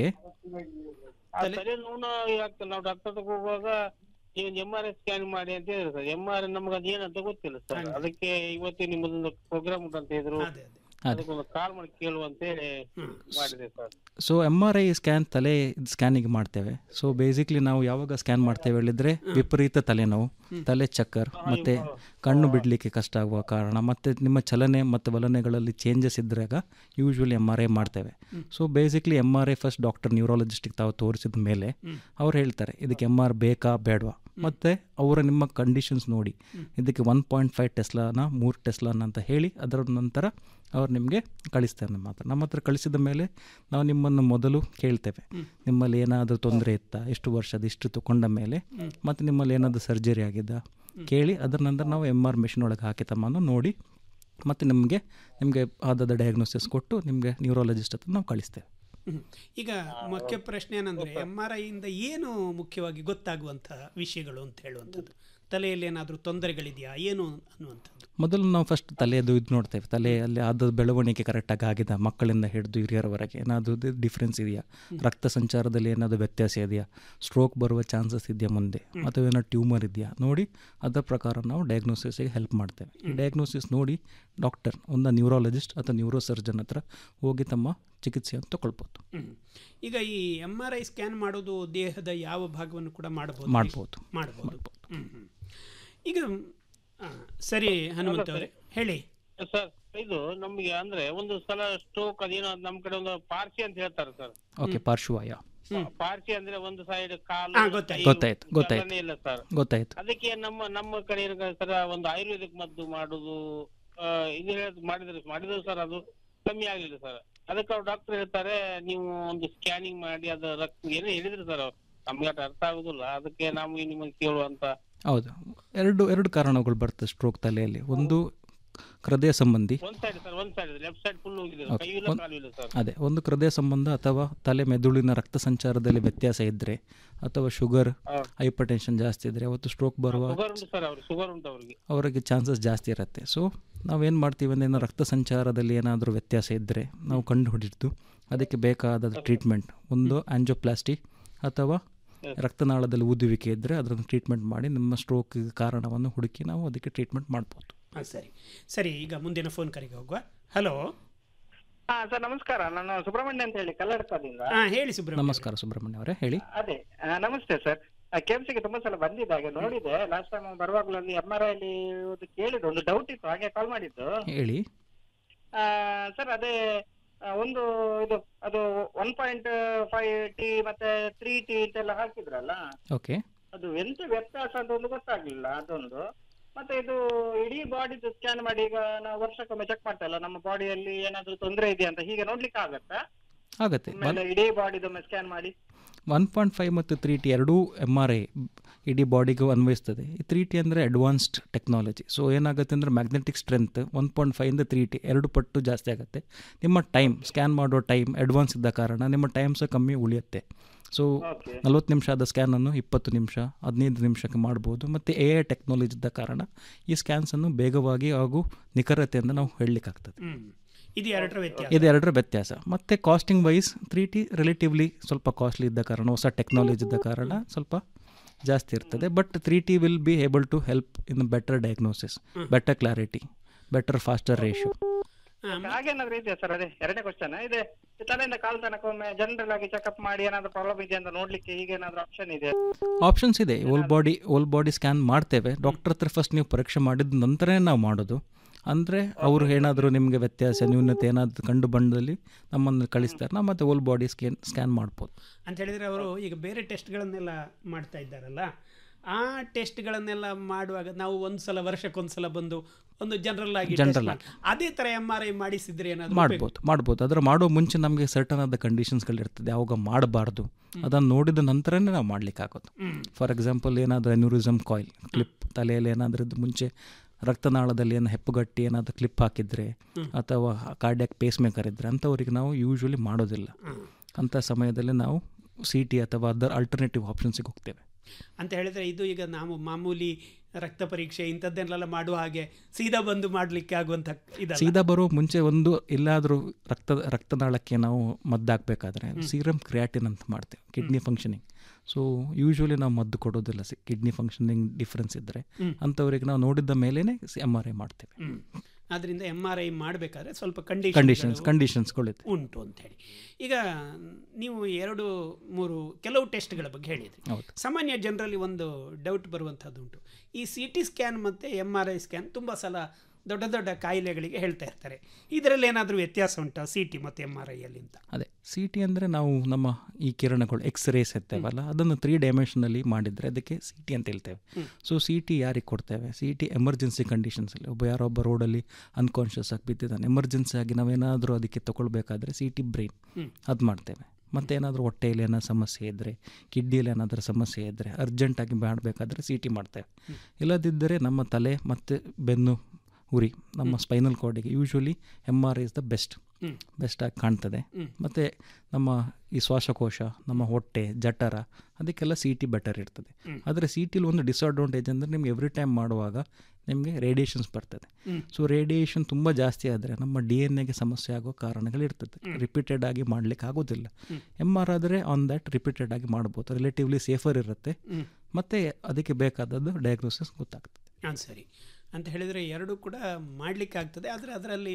S22: ಆ ತಲೆನೋವು ಆಗ್ತದೆ ನಾವು ಡಾಕ್ಟರ್ ಹೋಗುವಾಗ ನೀವು ಎಂ ಆರ್ ಐ ಸ್ಕ್ಯಾನ್ ಮಾಡಿ ಅಂತ ಹೇಳಿದ್ರು ಸರ್ ಎಂ ಆರ್ ಐ ನಮ್ಗೆ ಅದು ಏನಂತ ಗೊತ್ತಿಲ್ಲ ಸರ್ ಅದಕ್ಕೆ ಇವತ್ತು ನಿಮ್ಮದೊಂದು ಪ್ರೋಗ್ರಾಮ್ ಉಂಟು ಅಂತ ಹೇಳಿದ್ರು ಅದಕ್ಕೊಂದು ಕಾಲ್ ಮಾಡಿ ಕೇಳುವಂತ ಹೇಳಿ ಮಾಡಿದೆ sir
S21: so M R I scan ತಲೆ ಸ್ಕ್ಯಾನಿಂಗ್ ಮಾಡ್ತೇವೆ ಸೊ ಬೇಸಿಕ್ಲಿ ನಾವು ಯಾವಾಗ ಸ್ಕ್ಯಾನ್ ಮಾಡ್ತೇವೆ ಹೇಳಿದ್ರೆ ವಿಪರೀತ ತಲೆನೋವು ತಲೆ ಚಕ್ಕರ್ ಮತ್ತು ಕಣ್ಣು ಬಿಡಲಿಕ್ಕೆ ಕಷ್ಟ ಆಗುವ ಕಾರಣ ಮತ್ತು ನಿಮ್ಮ ಚಲನೆ ಮತ್ತು ವಲನೆಗಳಲ್ಲಿ ಚೇಂಜಸ್ ಇದ್ದಾಗ ಯೂಶ್ವಲಿ ಎಮ್ ಆರ್ ಐ ಮಾಡ್ತೇವೆ so basically M R I first doctor ನ್ಯೂರಾಲಜಿಸ್ಟಿಗೆ ತಾವು ತೋರಿಸಿದ ಮೇಲೆ ಅವ್ರು ಹೇಳ್ತಾರೆ ಇದಕ್ಕೆ ಎಮ್ ಆರ್ ಬೇಕಾ ಬೇಡವಾ ಮತ್ತು ಅವರ ನಿಮ್ಮ ಕಂಡೀಷನ್ಸ್ ನೋಡಿ ಇದಕ್ಕೆ ಒನ್ ಪಾಯಿಂಟ್ ಫೈವ್ ಟೆಸ್ಲಾನ ಮೂರು ಟೆಸ್ಲಾನ ಅಂತ ಹೇಳಿ ಅದರ ನಂತರ ಅವ್ರು ನಿಮಗೆ ಕಳಿಸ್ತಾರೆ ನಮ್ಮ ಹತ್ರ ನಮ್ಮ ಹತ್ರ ಕಳಿಸಿದ ಮೇಲೆ ನಾವು ನಿಮ್ಮನ್ನು ಮೊದಲು ಕೇಳ್ತೇವೆ ನಿಮ್ಮಲ್ಲಿ ಏನಾದರೂ ತೊಂದರೆ ಇತ್ತಾ ಎಷ್ಟು ವರ್ಷದ ಇಷ್ಟು ತಗೊಂಡ ಮೇಲೆ ಮತ್ತು ನಿಮ್ಮಲ್ಲಿ ಏನಾದರೂ ಸರ್ಜರಿ ಆಗಿದ್ದ ಕೇಳಿ ಅದರ ನಂತರ ನಾವು ಎಮ್ ಆರ್ ಮೆಷಿನ್ ಒಳಗೆ ಹಾಕಿ ತಮ್ಮನ್ನು ನೋಡಿ ಮತ್ತು ನಿಮಗೆ ನಿಮಗೆ ಆದದ ಡಯಾಗ್ನೋಸಿಸ್ ಕೊಟ್ಟು ನಿಮಗೆ ನ್ಯೂರಾಲಜಿಸ್ಟ್ ಹತ್ರ ನಾವು ಕಳಿಸ್ತೇವೆ
S20: ಹ್ಮ್. ಈಗ ಮುಖ್ಯ ಪ್ರಶ್ನೆ ಏನಂದ್ರೆ ಎಮ್ ಆರ್ ಐಯಿಂದ ಏನು ಮುಖ್ಯವಾಗಿ ಗೊತ್ತಾಗುವಂಥ ವಿಷಯಗಳು ಅಂತ ಹೇಳುವಂಥದ್ದು ತಲೆಯಲ್ಲಿ ಏನಾದರೂ ತೊಂದರೆಗಳಿದೆಯಾ ಏನು ಅನ್ನುವಂಥದ್ದು
S21: ಮೊದಲು ನಾವು ಫಸ್ಟ್ ತಲೆಯದು ಇದು ನೋಡ್ತೇವೆ ತಲೆಯಲ್ಲಿ ಆದ ಬೆಳವಣಿಗೆ ಕರೆಕ್ಟಾಗಿ ಆಗಿದೆ ಮಕ್ಕಳಿಂದ ಹಿಡಿದು ಹಿರಿಯರವರೆಗೆ ಏನಾದರೂ ಡೀಫ್ರೆನ್ಸ್ ಇದೆಯಾ ರಕ್ತ ಸಂಚಾರದಲ್ಲಿ ಏನಾದರೂ ವ್ಯತ್ಯಾಸ ಇದೆಯಾ ಸ್ಟ್ರೋಕ್ ಬರುವ ಚಾನ್ಸಸ್ ಇದೆಯಾ ಮುಂದೆ ಅಥವಾ ಏನಾದ್ರು ಟ್ಯೂಮರ್ ಇದೆಯಾ ನೋಡಿ ಅದರ ಪ್ರಕಾರ ನಾವು ಡಯಾಗ್ನೋಸಿಸ್ಗೆ ಹೆಲ್ಪ್ ಮಾಡ್ತೇವೆ ಈ ಡಯಾಗ್ನೋಸಿಸ್ ನೋಡಿ ಡಾಕ್ಟರ್ ಒಂದು ನ್ಯೂರಾಲಜಿಸ್ಟ್ ಅಥವಾ ನ್ಯೂರೋ ಸರ್ಜನ್ ಹತ್ರ ಹೋಗಿ ತಮ್ಮ ಚಿಕಿತ್ಸೆಯನ್ನು ತಗೊಳ್ಬೋದು
S20: ಹ್ಮ್. ಈಗ ಈ ಎಮ್ ಆರ್ ಐ ಸ್ಕ್ಯಾನ್ ಮಾಡೋದು ದೇಹದ ಯಾವ ಭಾಗವನ್ನು ಕೂಡ ಮಾಡಬಹುದು
S21: ಮಾಡ್ಬೋದು.
S20: ಮಾಡಬಹುದು ಹ್ಮ್, ಹ್ಮ್. ಈಗ ಆ, ಸರಿ ಹನುಮಂತ ಅವರೇ ಹೇಳಿ
S22: ಸರ್ ಇದು ನಮ್ಗೆ ಅಂದ್ರೆ ಒಂದು ಸಲ ಸ್ಟ್ರೋಕ್ ಅದೇನೋ ನಮ್ ಕಡೆ ಒಂದು ಪಾರ್ಸಿ ಅಂತ ಹೇಳ್ತಾರೆ ಸರ್
S21: ಓಕೆ ಪಾರ್ಶ್ವವಾಯ
S22: ಪಾರ್ಸಿ ಅಂದ್ರೆ ಒಂದು ಸೈಡ್ ಕಾಲು
S20: ಹಾ,
S22: ಕೈ,
S21: ಗೊತ್ತಾಯ್ತು ಗೊತ್ತಾಯ್ತು
S22: ಚಲನೆ ಇಲ್ಲ ಸರ್
S21: ಗೊತ್ತಾಯ್ತು
S22: ಅದಕ್ಕೆ ನಮ್ಮ ನಮ್ಮ ಕಡೆ ಏನು ಸರ್ ಒಂದು ಆಯುರ್ವೇದಿಕ್ ಮದ್ದು ಮಾಡುದು ಆ, ಇದು ಹೇಳೋದು ಮಾಡಿದ್ರು ಮಾಡಿದ್ರು ಸರ್ ಅದು ಕಮ್ಮಿ ಆಗ್ಲಿಲ್ಲ ಸರ್ ಅದಕ್ಕೆ ಅವ್ರು ಡಾಕ್ಟರ್ ಹೇಳ್ತಾರೆ ನೀವು ಒಂದು ಸ್ಕ್ಯಾನಿಂಗ್ ಮಾಡಿ ಅದು ರಕ್ತ ಏನೋ ಹೇಳಿದ್ರು ಸರ್ ಅವ್ರು ನಮ್ಗೆ ಅದು ಅರ್ಥ ಆಗುದಿಲ್ಲ ಅದಕ್ಕೆ ನಾವು ನಿಮಗೆ ಕೇಳುವಂತ
S21: ಹೌದು ಎರಡು ಎರಡು ಕಾರಣಗಳು ಬರ್ತದೆ ಸ್ಟ್ರೋಕ್ ತಲೆಯಲ್ಲಿ ಒಂದು ಹೃದಯ ಸಂಬಂಧಿ
S22: ಒಂದ್ ಸೈಡ್ ಸರ್ ಒಂದ್ ಸೈಡ್ ಲೆಫ್ಟ್ ಸೈಡ್ ಫುಲ್ ಹೋಗಿದೆ
S21: Okay.
S22: ಕೈ ಇಲ್ಲ
S21: ಒಂದ್-
S22: ಕಾಲು ಇಲ್ಲ ಸರ್
S21: ಅದೇ ಒಂದು ಹೃದಯ ಸಂಬಂಧ ಅಥವಾ ತಲೆ ಮೆದುಳಿನ ರಕ್ತ ಸಂಚಾರದಲ್ಲಿ ವ್ಯತ್ಯಾಸ ಇದ್ದರೆ ಅಥವಾ ಶುಗರ್ ಹೈಪರ್ ಟೆನ್ಷನ್ ಜಾಸ್ತಿ ಇದ್ದರೆ ಅವತ್ತು ಸ್ಟ್ರೋಕ್ ಬರುವ
S22: ಶುಗರ್ ಉಂಟು ಸರ್ ಅವ್ರಿಗೆ ಶುಗರ್ ಉಂಟು ಅವ್ರಿಗೆ
S21: ಅವರಿಗೆ ಚಾನ್ಸಸ್ ಜಾಸ್ತಿ ಇರುತ್ತೆ ಸೊ ನಾವೇನು ಮಾಡ್ತೀವಿ ಅಂದರೆ ಏನೋ ರಕ್ತ ಸಂಚಾರದಲ್ಲಿ ಏನಾದರೂ ವ್ಯತ್ಯಾಸ ಇದ್ದರೆ ನಾವು ಕಂಡು ಹಿಡಿದು ಅದಕ್ಕೆ ಬೇಕಾದ ಟ್ರೀಟ್ಮೆಂಟ್ ಒಂದು ಆಂಜೋಪ್ಲಾಸ್ಟಿ ಅಥವಾ ರಕ್ತನಾಳದಲ್ಲಿ ಊದುವಿಕೆ ಇದ್ದರೆ ಅದನ್ನು ಟ್ರೀಟ್ಮೆಂಟ್ ಮಾಡಿ ನಮ್ಮ ಸ್ಟ್ರೋಕ್ ಕಾರಣವನ್ನು ಹುಡುಕಿ ನಾವು ಅದಕ್ಕೆ ಟ್ರೀಟ್ಮೆಂಟ್ ಮಾಡ್ಬೋದು
S20: ಹಾಂ ಸರಿ ಸರಿ ಈಗ ಮುಂದಿನ ಫೋನ್ ಕರೆಗೆ ಹೋಗುವ ಹಲೋ
S2: ಹಾ ಸರ್ ನಮಸ್ಕಾರ ನಾನು ಸುಬ್ರಹ್ಮಣ್ಯ ಅಂತ ಹೇಳಿ ಕಲ್ಲಡ್ಕದಿಂದ
S20: ಹಾ ಹೇಳಿ ಸುಬ್ರಹ್ಮಣ್ಯ
S21: ನಮಸ್ಕಾರ ಸುಬ್ರಹ್ಮಣ್ಯ ಅವರೇ ಹೇಳಿ
S2: ಅದೇ ಆ, ನಮಸ್ತೆ ಸರ್ ಕೆಎಂಸಿಗೆ ತುಂಬಾ ಸಲ ಬಂದಿದ್ದ ಹಾಗೆ ನೋಡಿದೆ ಲಾಸ್ಟ್ ಟೈಮ್ ಬರುವಾಗಲೂ ಅಲ್ಲಿ ಎಂ ಆರ್ ಐಲಿ ಕೇಳಿದ್ದು ಒಂದು ಡೌಟ್ ಇತ್ತು ಹಾಗೆ ಕಾಲ್ ಮಾಡಿದ್ದು
S21: ಹೇಳಿ
S2: ಸರ್ ಅದೇ ಆ, ಒಂದು ಇದು ಅದು ಒನ್ ಪಾಯಿಂಟ್ ಫೈವ್ ಟಿ ಮತ್ತೆ ತ್ರೀ ಟಿ ಅಂತೆಲ್ಲ ಹಾಕಿದ್ರಲ್ಲ
S21: ಓಕೆ
S2: ಅದು ಎಂತ ವ್ಯತ್ಯಾಸ ಅಂತ ಒಂದು ಗೊತ್ತಾಗ್ಲಿಲ್ಲ ಅದೊಂದು ಮತ್ತೆ ಇದು ಇಡೀ ಬಾಡಿದು ಸ್ಕ್ಯಾನ್ ಮಾಡಿ ಈಗ ನಾವು ವರ್ಷಕ್ಕೊಮ್ಮೆ ಚೆಕ್ ಮಾಡ್ತಾ ಇಲ್ಲ ನಮ್ಮ ಬಾಡಿಯಲ್ಲಿ ಏನಾದ್ರೂ ತೊಂದರೆ ಇದೆಯಾ ಅಂತ ಹೀಗೆ ನೋಡ್ಲಿಕ್ಕೆ ಆಗತ್ತಾ
S21: ಆಗತ್ತೆ
S2: ಆಮೇಲೆ ಇಡೀ ಬಾಡಿದೊಮ್ಮೆ ಸ್ಕ್ಯಾನ್ ಮಾಡಿ
S21: ಒನ್ ಪಾಯಿಂಟ್ ಫೈವ್ ಮತ್ತು ತ್ರೀ ಟಿ ಎರಡೂ ಎಮ್ ಆರ್ ಐ ಇಡೀ ಬಾಡಿಗೂ ಅನ್ವಯಿಸ್ತದೆ ಈ ತ್ರೀ ಟಿ ಅಂದರೆ ಅಡ್ವಾನ್ಸ್ಡ್ ಟೆಕ್ನಾಲಜಿ ಸೊ ಏನಾಗುತ್ತೆ ಅಂದರೆ ಮ್ಯಾಗ್ನೆಟಿಕ್ ಸ್ಟ್ರೆಂತ್ ಒನ್ ಪಾಯಿಂಟ್ ಫೈವಿಂದ ತ್ರೀ ಟಿ ಎರಡು ಪಟ್ಟು ಜಾಸ್ತಿ ಆಗುತ್ತೆ ನಿಮ್ಮ ಟೈಮ್ ಸ್ಕ್ಯಾನ್ ಮಾಡೋ ಟೈಮ್ ಅಡ್ವಾನ್ಸ್ ಇದ್ದ ಕಾರಣ ನಿಮ್ಮ ಟೈಮ್ ಸಹ ಕಮ್ಮಿ ಉಳಿಯುತ್ತೆ ಸೊ ನಲ್ವತ್ತು ನಿಮಿಷ ಆದ ಸ್ಕ್ಯಾನನ್ನು ಇಪ್ಪತ್ತು ನಿಮಿಷ ಹದಿನೈದು ನಿಮಿಷಕ್ಕೆ ಮಾಡ್ಬೋದು ಮತ್ತು ಎ ಐ ಟೆಕ್ನಾಲಜಿ ಇದ್ದ ಕಾರಣ ಈ ಸ್ಕ್ಯಾನ್ಸನ್ನು ಬೇಗವಾಗಿ ಹಾಗೂ ನಿಖರತೆಯಿಂದ ನಾವು ಹೇಳಲಿಕ್ಕಾಗ್ತದೆ
S20: ಹ್ಮ್ ಇದು ಎರಡರ ವ್ಯತ್ಯಾಸ
S21: ಇದು ಎರಡರ ವ್ಯತ್ಯಾಸ ಮತ್ತು costing wise three T relatively ಸ್ವಲ್ಪ ಕಾಸ್ಟ್ಲಿ ಇದ್ದ ಕಾರಣ ಹೊಸ ಟೆಕ್ನಾಲಜಿ ಇದ್ದ ಕಾರಣ ಸ್ವಲ್ಪ ಜಾಸ್ತಿ ಇರ್ತದೆ but three T will be able to help in better diagnosis better clarity better faster ratio
S2: ಹಾಗೇನಾದ್ರೂ ಇದೆಯಾ ಸರ್ ಅದೇ ಎರಡನೇ ಕ್ವಶನ್ ಇದೆ ಈ ತಲೆಯಿಂದ ಕಾಲ್ ತನಕ ಒಮ್ಮೆ ಜನರಲ್ ಆಗಿ ಚೆಕ್ಅಪ್ ಮಾಡಿ ಏನಾದ್ರು ಪ್ರಾಬ್ಲಮ್ ಇದೆಯಾ ಅಂತ ನೋಡ್ಲಿಕ್ಕೆ ಹೀಗೇನಾದ್ರೂ ಆಪ್ಷನ್ ಇದೆ
S21: ಆಪ್ಷನ್ಸ್ ಇದೆ whole body whole body scan ಮಾಡ್ತೇವೆ ಡಾಕ್ಟರ್ ಹತ್ರ ಫಸ್ಟ್ ನೀವು ಪರೀಕ್ಷೆ ಮಾಡಿದ ನಂತರನೇ ನಾವು ಮಾಡೋದು ಅಂದರೆ ಅವರು ಏನಾದರೂ ನಿಮಗೆ ವ್ಯತ್ಯಾಸ ನ್ಯೂನತೆ ಏನಾದರೂ ಕಂಡು ಬಂದಲ್ಲಿ ನಮ್ಮನ್ನು ಕಳಿಸ್ತಾರೆ ನಾವು ಮತ್ತೆ ಓಲ್ ಬಾಡಿ ಸ್ಕ್ಯಾನ್ ಸ್ಕ್ಯಾನ್ ಮಾಡ್ಬೋದು
S20: ಅಂತ ಹೇಳಿದ್ರೆ ಅವರು ಈಗ ಬೇರೆ ಟೆಸ್ಟ್ಗಳನ್ನೆಲ್ಲ ಮಾಡ್ತಾ ಇದ್ದಾರಲ್ಲ ಆ ಟೆಸ್ಟ್ಗಳನ್ನೆಲ್ಲ ಮಾಡುವಾಗ ನಾವು ಒಂದು ಸಲ ವರ್ಷಕ್ಕೊಂದು ಸಲ ಬಂದು ಒಂದು ಜನರಲ್ ಆಗಿ
S21: General
S20: test ಮಾಡಿ- ಅದೇ ತರ ಎಂ ಆರ್ ಐ ಮಾಡಿಸಿದ್ರೆ ಏನಾದ್ರು
S21: ಮಾಡ್ಬೋದು ಮಾಡ್ಬೋದು ಅದರ ಮಾಡೋ ಮುಂಚೆ ನಮಗೆ ಸರ್ಟನ್ ಆದ ಕಂಡೀಷನ್ಸ್ಗಳಿರ್ತದೆ ಯಾವಾಗ ಮಾಡಬಾರ್ದು ಅದನ್ನು ನೋಡಿದ ನಂತರನೇ ನಾವು ಮಾಡ್ಲಿಕ್ಕಾಗೋದು
S20: ಹ್ಮ್.
S21: ಫಾರ್ ಎಕ್ಸಾಂಪಲ್ ಏನಾದರೂ ಎನ್ಯೂರಿಸಮ್ ಕಾಯಿಲ್ ಕ್ಲಿಪ್ ತಲೆಯಲ್ಲಿ ಏನಾದರೂ ಇದ್ದು ಮುಂಚೆ ರಕ್ತನಾಳದಲ್ಲಿ ಏನು ಹೆಪ್ಪುಗಟ್ಟಿ ಏನಾದರೂ ಕ್ಲಿಪ್ ಹಾಕಿದರೆ
S20: ಹ್ಮ್.
S21: ಅಥವಾ ಕಾರ್ಡಿಯಾಕ್ ಪೇಸ್ ಮೇಕರ್ ಇದ್ದರೆ ಅಂಥವ್ರಿಗೆ ನಾವು ಯೂಶ್ವಲಿ ಮಾಡೋದಿಲ್ಲ
S20: ಹ್ಮ್.
S21: ಅಂಥ ಸಮಯದಲ್ಲಿ ನಾವು ಸಿ ಟಿ ಅಥವಾ ಅದರ್ ಅಲ್ಟರ್ನೇಟಿವ್ ಆಪ್ಷನ್ಸಿಗೆ ಹೋಗ್ತೇವೆ
S20: ಅಂತ ಹೇಳಿದ್ರೆ ಇದು ಈಗ ನಾವು ಮಾಮೂಲಿ ರಕ್ತ ಪರೀಕ್ಷೆ ಇಂಥದ್ದನ್ನೆಲ್ಲ ಮಾಡುವ ಹಾಗೆ ಸೀದಾ ಬಂದು ಮಾಡ್ಲಿಕ್ಕೆ ಆಗುವಂತ ಇದಲ್ಲ
S21: ಸೀದಾ ಬರೋ ಮುಂಚೆ ಒಂದು ಎಲ್ಲಾದರೂ ರಕ್ತ ರಕ್ತನಾಳಕ್ಕೆ ನಾವು ಮದ್ದಾಗಬೇಕಾದ್ರೆ ಸೀರಮ್ ಕ್ರಿಯಾಟಿನ್ ಅಂತ ಮಾಡ್ತೇವೆ ಕಿಡ್ನಿ ಫಂಕ್ಷನಿಂಗ್ ಸೊ ಯೂಶ್ವಲಿ ನಾವು ಮದ್ದು ಕೊಡೋದಿಲ್ಲ ಕಿಡ್ನಿ ಫಂಕ್ಷನಿಂಗ್ ಡಿಫ್ರೆನ್ಸ್ ಇದ್ದರೆ
S20: ಹ್ಮ್.
S21: ಅಂಥವ್ರಿಗೆ ನಾವು ನೋಡಿದ ಮೇಲೇ ಎಮ್ ಆರ್ ಐ ಮಾಡ್ತೇವೆ
S20: ಹ್ಮ್. ಆದ್ರಿಂದ ಎಂ ಆರ್ ಐ ಮಾಡಬೇಕಾದ್ರೆ ಸ್ವಲ್ಪ
S21: Conditions,
S20: ಕಂಡೀಷನ್
S21: conditionsಗಳಿದೆ.
S20: ಉಂಟು ಅಂತ ಹೇಳಿ ಈಗ ನೀವು ಎರಡು ಮೂರು ಕೆಲವು ಟೆಸ್ಟ್ಗಳ ಬಗ್ಗೆ ಹೇಳಿದ್ರಿ
S21: ಹೌದು.
S20: ಸಾಮಾನ್ಯ ಜನರಲ್ಲಿ ಒಂದು ಡೌಟ್ ಬರುವಂಥದ್ದು ಉಂಟು ಈ ಸಿ ಟಿ ಸ್ಕ್ಯಾನ್ ಮತ್ತು ಎಮ್ ಆರ್ ಐ ಸ್ಕ್ಯಾನ್ ತುಂಬ ಸಲ ದೊಡ್ಡ ದೊಡ್ಡ ಕಾಯಿಲೆಗಳಿಗೆ ಹೇಳ್ತಾ ಇರ್ತಾರೆ ಇದರಲ್ಲಿ ಏನಾದರೂ ವ್ಯತ್ಯಾಸ ಉಂಟಾ ಸಿ ಟಿ ಮತ್ತು ಎಮ್ ಆರ್ ಐಯಲ್ಲಿ ಅಂತ
S21: ಅದೇ ಸಿ ಟಿ ಅಂದರೆ ನಾವು ನಮ್ಮ ಈ ಕಿರಣಗಳು ಎಕ್ಸ್ ರೇಸ್ ಇರ್ತೇವಲ್ಲ ಅದನ್ನು ತ್ರೀ ಡೈಮೆನ್ಷನಲ್ಲಿ ಮಾಡಿದರೆ ಅದಕ್ಕೆ ಸಿ ಟಿ ಅಂತ ಹೇಳ್ತೇವೆ
S20: ಹ್ಮ್.
S21: ಸೊ ಸಿ ಟಿ ಯಾರಿಗೆ ಕೊಡ್ತೇವೆ ಸಿ ಟಿ ಎಮರ್ಜೆನ್ಸಿ ಕಂಡೀಷನ್ಸಲ್ಲಿ ಒಬ್ಬ ಯಾರೊಬ್ಬ ರೋಡಲ್ಲಿ ಅನ್ಕಾನ್ಷಿಯಸ್ ಆಗಿ ಬಿದ್ದಿದ್ದಾನೆ ಎಮರ್ಜೆನ್ಸಿ ಆಗಿ ನಾವೇನಾದರೂ ಅದಕ್ಕೆ ತೊಗೊಳ್ಬೇಕಾದ್ರೆ ಸಿ ಟಿ ಬ್ರೈನ್
S20: ಹ್ಮ್.
S21: ಅದು ಮಾಡ್ತೇವೆ ಮತ್ತು ಏನಾದರೂ ಹೊಟ್ಟೆಯಲ್ಲಿ ಏನಾದ್ರು ಸಮಸ್ಯೆ ಇದ್ದರೆ ಕಿಡ್ನಿಯಲ್ಲಿ ಏನಾದರೂ ಸಮಸ್ಯೆ ಇದ್ದರೆ ಅರ್ಜೆಂಟಾಗಿ ಮಾಡಬೇಕಾದ್ರೆ ಸಿ ಟಿ ಮಾಡ್ತೇವೆ ಇಲ್ಲದಿದ್ದರೆ ನಮ್ಮ ತಲೆ ಮತ್ತು ಬೆನ್ನು ಉರಿ ನಮ್ಮ ಸ್ಪೈನಲ್ ಕಾರ್ಡಿಗೆ usually M R is the best
S20: ಹ್ಮ್.
S21: ಬೆಸ್ಟಾಗಿ ಕಾಣ್ತದೆ
S20: ಹ್ಮ್.
S21: ಮತ್ತು ನಮ್ಮ ಈ ಶ್ವಾಸಕೋಶ ನಮ್ಮ ಹೊಟ್ಟೆ ಜಠರ ಅದಕ್ಕೆಲ್ಲ ಸಿ ಟಿ ಬೆಟರ್ ಇರ್ತದೆ
S20: ಹ್ಮ್.
S21: ಆದರೆ ಸಿ ಟಿಲಿ ಒಂದು ಡಿಸ್ಅಡ್ವಾಂಟೇಜ್ ಅಂದರೆ ನಿಮ್ಗೆ ಎವ್ರಿ ಟೈಮ್ ಮಾಡುವಾಗ ನಿಮಗೆ ರೇಡಿಯೇಷನ್ಸ್ ಬರ್ತದೆ
S20: ಹ್ಮ್.
S21: ಸೊ ರೇಡಿಯೇಷನ್ ತುಂಬ ಜಾಸ್ತಿ ಆದರೆ ನಮ್ಮ ಡಿ ಎನ್ ಎಗೆ ಸಮಸ್ಯೆ ಆಗೋ ಕಾರಣಗಳಿರ್ತದೆ
S20: ಹ್ಮ್.
S21: ರಿಪೀಟೆಡ್ ಆಗಿ ಮಾಡಲಿಕ್ಕೆ ಆಗೋದಿಲ್ಲ
S20: ಹ್ಮ್.
S21: ಎಮ್ ಆರ್ ಆದರೆ ಆನ್ ದ್ಯಾಟ್ ರಿಪೀಟೆಡ್ ಆಗಿ ಮಾಡ್ಬೋದು ರಿಲೇಟಿವ್ಲಿ ಸೇಫರ್ ಇರುತ್ತೆ
S20: ಹ್ಮ್.
S21: ಮತ್ತು ಅದಕ್ಕೆ ಬೇಕಾದದ್ದು ಡಯಾಗ್ನೋಸಿಸ್ ಗೊತ್ತಾಗ್ತದೆ
S20: ಹಾಂ ಸರಿ ಅಂತ ಹೇಳಿದರೆ ಎರಡು ಕೂಡ ಮಾಡಲಿಕ್ಕೆ ಆಗ್ತದೆ ಆದರೆ ಅದರಲ್ಲಿ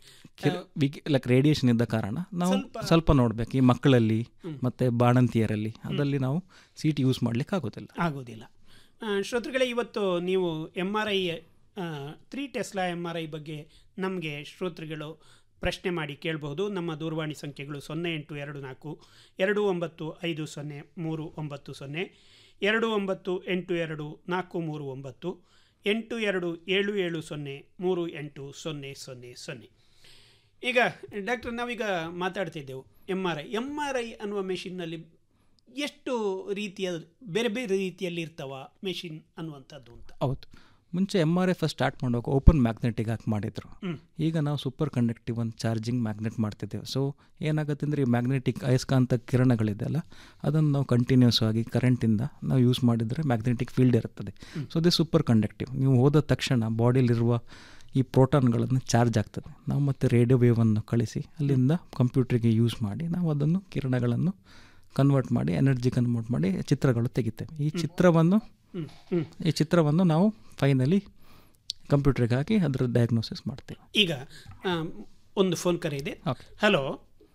S21: ಲೈಕ್ ರೇಡಿಯೇಷನ್ ಇದ್ದ ಕಾರಣ ನಾವು
S20: ಸ್ವಲ್ಪ-
S21: ಸ್ವಲ್ಪ ನೋಡ್ಬೇಕು ಈ ಮಕ್ಕಳಲ್ಲಿ
S20: ಹ್ಮ್.
S21: ಮತ್ತು ಬಾಣಂತಿಯರಲ್ಲಿ ಅದರಲ್ಲಿ ನಾವು ಸೀಟ್ ಯೂಸ್ ಮಾಡ್ಲಿಕ್ಕೆ ಆಗೋದಿಲ್ಲ
S20: ಆಗೋದಿಲ್ಲ ಆ, ಶ್ರೋತೃಗಳೇ ಇವತ್ತು ನೀವು M R I three Tesla M R I ಬಗ್ಗೆ ನಮಗೆ ಶ್ರೋತೃಗಳು ಪ್ರಶ್ನೆ ಮಾಡಿ ಕೇಳಬಹುದು ನಮ್ಮ ದೂರವಾಣಿ ಸಂಖ್ಯೆಗಳು ಸೊನ್ನೆ ಎಂಟು ಎರಡು ನಾಲ್ಕು ಎರಡು ಒಂಬತ್ತು ಐದು ಸೊನ್ನೆ ಮೂರು ಒಂಬತ್ತು ಸೊನ್ನೆ ಎರಡು ಒಂಬತ್ತು ಎಂಟು ಎರಡು ನಾಲ್ಕು ಮೂರು ಒಂಬತ್ತು ಎಂಟು ಎರಡು ಏಳು ಏಳು ಸೊನ್ನೆ ಮೂರು ಎಂಟು ಸೊನ್ನೆ ಸೊನ್ನೆ ಸೊನ್ನೆ ಈಗ ಡಾಕ್ಟರ್ ನಾವೀಗ ಮಾತಾಡ್ತಿದ್ದೆವು M R I M R I ಅನ್ನುವ ಮೆಷಿನ್ನಲ್ಲಿ ಎಷ್ಟು ರೀತಿಯ ಬೇರೆ ಬೇರೆ ರೀತಿಯಲ್ಲಿ ಇರ್ತಾವ ಮೆಷಿನ್ ಅನ್ನುವಂಥದ್ದು ಅಂತ
S21: ಹೌದು ಮುಂಚೆ M R I first start ಮಾಡುವಾಗ ಓಪನ್ ಮ್ಯಾಗ್ನೆಟಿಗೆ ಹಾಕಿ ಮಾಡಿದರು
S20: ಹ್ಮ್.
S21: ಈಗ ನಾವು ಸೂಪರ್ ಕಂಡಕ್ಟಿವ್ ಒಂದು ಚಾರ್ಜಿಂಗ್ ಮ್ಯಾಗ್ನೆಟ್ ಮಾಡ್ತಿದ್ದೇವೆ ಸೊ ಏನಾಗುತ್ತೆ ಅಂದರೆ ಈ ಮ್ಯಾಗ್ನೆಟಿಕ್ ಅಯಸ್ಕಾಂತ ಕಿರಣಗಳಿದೆ ಅಲ್ಲ ಅದನ್ನು ನಾವು ಕಂಟಿನ್ಯೂಸ್ ಆಗಿ ಕರೆಂಟಿಂದ ನಾವು ಯೂಸ್ ಮಾಡಿದರೆ ಮ್ಯಾಗ್ನೆಟಿಕ್ ಫೀಲ್ಡ್ ಇರುತ್ತದೆ ಸೊ ದೇ ಸೂಪರ್ ಕಂಡಕ್ಟಿವ್ ನೀವು ಹೋದ ತಕ್ಷಣ ಬಾಡಿಲಿರುವ ಈ ಪ್ರೋಟಾನ್ಗಳನ್ನು ಚಾರ್ಜ್ ಆಗ್ತದೆ ನಾವು ಮತ್ತೆ ರೇಡಿಯೋ ವೇವನ್ನು ಕಳಿಸಿ ಅಲ್ಲಿಂದ ಕಂಪ್ಯೂಟ್ರಿಗೆ ಯೂಸ್ ಮಾಡಿ ನಾವು ಅದನ್ನು ಕಿರಣಗಳನ್ನು ಕನ್ವರ್ಟ್ ಮಾಡಿ ಎನರ್ಜಿ ಕನ್ವರ್ಟ್ ಮಾಡಿ ಚಿತ್ರಗಳು ತೆಗಿತೇವೆ ಈ ಚಿತ್ರವನ್ನು
S20: ಹ್ಮ್, ಹ್ಮ್.
S21: ಈ ಚಿತ್ರವನ್ನು ನಾವು ಫೈನಲಿ ಕಂಪ್ಯೂಟರ್ಗೆ ಹಾಕಿ ಅದರ ಡಯಾಗ್ನೋಸಿಸ್ ಮಾಡ್ತೇವೆ
S20: ಈಗ ಆ, ಒಂದು ಫೋನ್ ಕರೆ ಇದೆ
S21: Okay.
S20: ಹಲೋ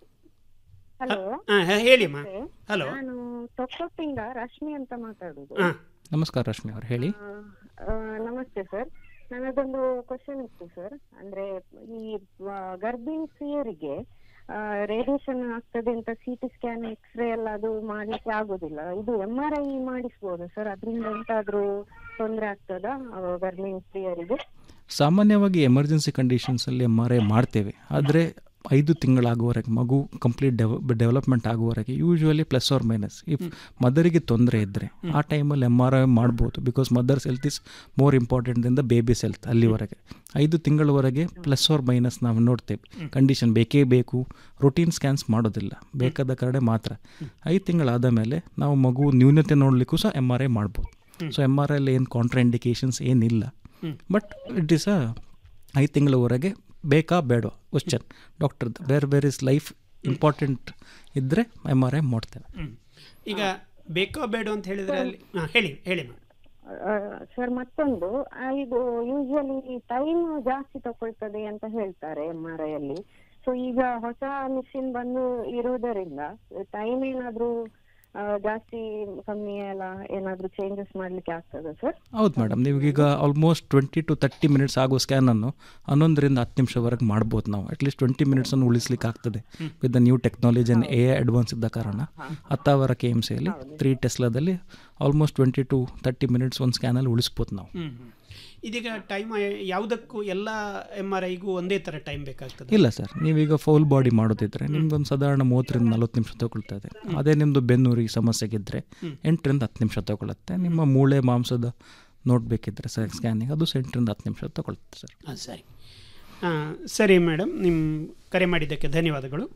S3: ಹಲೋ
S20: ಹೇಳಿ ಅಮ್ಮ ಹಲೋ
S3: ನಾನು ತೊಕ್ಕೊಟ್ಟಿಂದ ರಶ್ಮಿ ಅಂತ ಮಾತಾಡುದು
S20: ಹಾ.
S21: ನಮಸ್ಕಾರ ರಶ್ಮಿ ಅವರು ಹೇಳಿ
S3: ಆ, ನಮಸ್ತೆ ಸರ್ ನನ್ನದೊಂದು ಕ್ವಶನ್ ಇತ್ತು ಸರ್ ಅಂದ್ರೆ ಈ ಆ, ಗರ್ಭಿಣಿ ಸ್ತ್ರೀಯರಿಗೆ ರೇಡಿಯೇಷನ್ ಆಗ್ತದೆ ಅಂತ ಸಿ ಟಿ ಸ್ಕ್ಯಾನ್ ಎಕ್ಸ್ರೇ ಎಲ್ಲ ಅದು ಮಾಡ್ಲಿಕ್ಕೆ ಆಗುದಿಲ್ಲ ಇದು ಎಂ ಆರ್ ಐ ಮಾಡಿಸ್ಬೋದು ಸರ್ ಅದರಿಂದ ಎಂತಾದ್ರೂ ತೊಂದರೆ ಆಗ್ತದಾ ಆ, ಗರ್ಭಿಣಿ ಸ್ತ್ರೀಯರಿಗೆ
S21: ಸಾಮಾನ್ಯವಾಗಿ ಎಮರ್ಜೆನ್ಸಿ ಕಂಡೀಷನ್ಸಲ್ಲಿ ಎಮ್ ಆರ್ ಐ ಮಾಡ್ತೇವೆ ಆದರೆ ಐದು ತಿಂಗಳಾಗುವವರೆಗೆ ಮಗು ಕಂಪ್ಲೀಟ್ ಡೆವ ಡೆವಲಪ್ಮೆಂಟ್ ಆಗುವವರೆಗೆ usually plus or minus if ಮದರಿಗೆ ತೊಂದರೆ ಇದ್ದರೆ ಆ ಟೈಮಲ್ಲಿ ಎಮ್ ಆರ್ ಐ ಮಾಡ್ಬೋದು because mother's health is more important ದಿಂದ ಬೇಬೀಸ್ ಹೆಲ್ತ್ ಅಲ್ಲಿವರೆಗೆ ಐದು ತಿಂಗಳವರೆಗೆ ಪ್ಲಸ್ ಆರ್ ಮೈನಸ್ ನಾವು ನೋಡ್ತೇವೆ ಕಂಡೀಷನ್ ಬೇಕೇ ಬೇಕು ರುಟೀನ್ ಸ್ಕ್ಯಾನ್ಸ್ ಮಾಡೋದಿಲ್ಲ ಬೇಕಾದ ಕಡೆ ಮಾತ್ರ ಐದು ತಿಂಗಳಾದ ಮೇಲೆ ನಾವು ಮಗು ನ್ಯೂನತೆ ನೋಡಲಿಕ್ಕೂ ಸಹ ಎಮ್ ಆರ್ ಐ ಮಾಡ್ಬೋದು ಸೊ ಎಮ್ ಆರ್ ಐಲಿ ಏನು ಕಾಂಟ್ರಾ ಇಂಡಿಕೇಶನ್ಸ್ ಏನಿಲ್ಲ ಬಟ್ ಇಟ್ ಈಸ್ ಅ ಐದು ತಿಂಗಳವರೆಗೆ ಬೇಕಾ ಬೇಡವಾ ಕ್ವಶನ್ ಡಾಕ್ಟರ್ ಬೇರೆ ಬೇರೆ ಇಸ್ ಲೈಫ್ ಇಂಪಾರ್ಟೆಂಟ್ ಇದ್ದರೆ ಎಮ್ ಆರ್ ಐ ಮಾಡ್ತೇವೆ
S20: ಹ್ಮ್. ಈಗ ಬೇಕೋ ಬೇಡೋ ಅಂತ ಹೇಳಿದ್ರೆ ಅಲ್ಲಿ ಹಾ, ಹೇಳಿ ಹೇಳಿ ma'am.
S3: ಸರ್ ಮತ್ತೊಂದು ಆ, ಇದು ಯೂಶಲಿ ಟೈಮ್ ಜಾಸ್ತಿ ತಗೊಳ್ತದೆ ಅಂತ ಹೇಳ್ತಾರೆ ಎಂ ಆರ್ ಐ ಅಲ್ಲಿ ಸೊ ಈಗ ಹೊಸ ಮಿಷಿನ್ ಬಂದು ಇರುವುದರಿಂದ ಟೈಮ್ ಏನಾದ್ರೂ ಆ, ಜಾಸ್ತಿ ಕಮ್ಮಿ ಎಲ್ಲ ಏನಾದ್ರೂ ಚೇಂಜಸ್ ಮಾಡ್ಲಿಕ್ಕೆ ಆಗ್ತದ ಸರ್
S21: ಹೌದು ಮೇಡಮ್ ನೀವೀಗ almost twenty to thirty minutes ಆಗೋ ಸ್ಕ್ಯಾನನ್ನು ಹನ್ನೊಂದರಿಂದ ಹತ್ತು ನಿಮಿಷವರೆಗೆ ಮಾಡ್ಬೋದು ನಾವು ಅಟ್ಲೀಸ್ಟ್ ಟ್ವೆಂಟಿ ಮಿನಿಟ್ಸನ್ನು ಉಳಿಸ್ಲಿಕ್ಕೆ ಆಗ್ತದೆ with the new technology and a advance ಇದ್ದ ಕಾರಣ ಹತ್ತಾವರ ಕೆ ಎಮ್ ಸಿಯಲ್ಲಿ ತ್ರೀ ಟೆಸ್ಲಾದಲ್ಲಿ almost twenty to thirty minutes ಒಂದು ಸ್ಕ್ಯಾನಲ್ಲಿ ಉಳಿಸ್ಬೋದು ನಾವು
S20: ಹ್ಮ್ ಹ್ಮ್. ಇದೀಗ ಟೈಮ್ ಯಾವುದಕ್ಕೂ ಎಲ್ಲ ಎಮ್ ಆರ್ ಐಗೂ ಒಂದೇ ಥರ ಟೈಮ್ ಬೇಕಾಗ್ತದೆ
S21: ಇಲ್ಲ ಸರ್ ನೀವೀಗ ಫೌಲ್ ಬಾಡಿ ಮಾಡೋದಿದ್ರೆ ನಿಮ್ಗೊಂದು ಸಾಧಾರಣ ಮೂವತ್ತರಿಂದ ನಲ್ವತ್ತು ನಿಮಿಷ ತಗೊಳ್ತದೆ ಅದೇ ನಿಮ್ಮದು ಬೆನ್ನೂರಿಗೆ ಸಮಸ್ಯೆಗಿದ್ದರೆ ಎಂಟರಿಂದ ಹತ್ತು ನಿಮಿಷ ತಗೊಳುತ್ತೆ ನಿಮ್ಮ ಮೂಳೆ ಮಾಂಸದ ನೋಡಬೇಕಿದ್ರೆ ಸರ್ ಸ್ಕ್ಯಾನಿಂಗ್ ಅದು ಸಹ ಎಂಟರಿಂದ ಹತ್ತು ನಿಮಿಷ ತಗೊಳುತ್ತೆ ಸರ್
S20: ಹಾಂ ಸರಿ ಆ, ಸರಿ ಮೇಡಮ್ ನಿಮ್ಮ ಕರೆ ಮಾಡಿದ್ದಕ್ಕೆ ಧನ್ಯವಾದಗಳು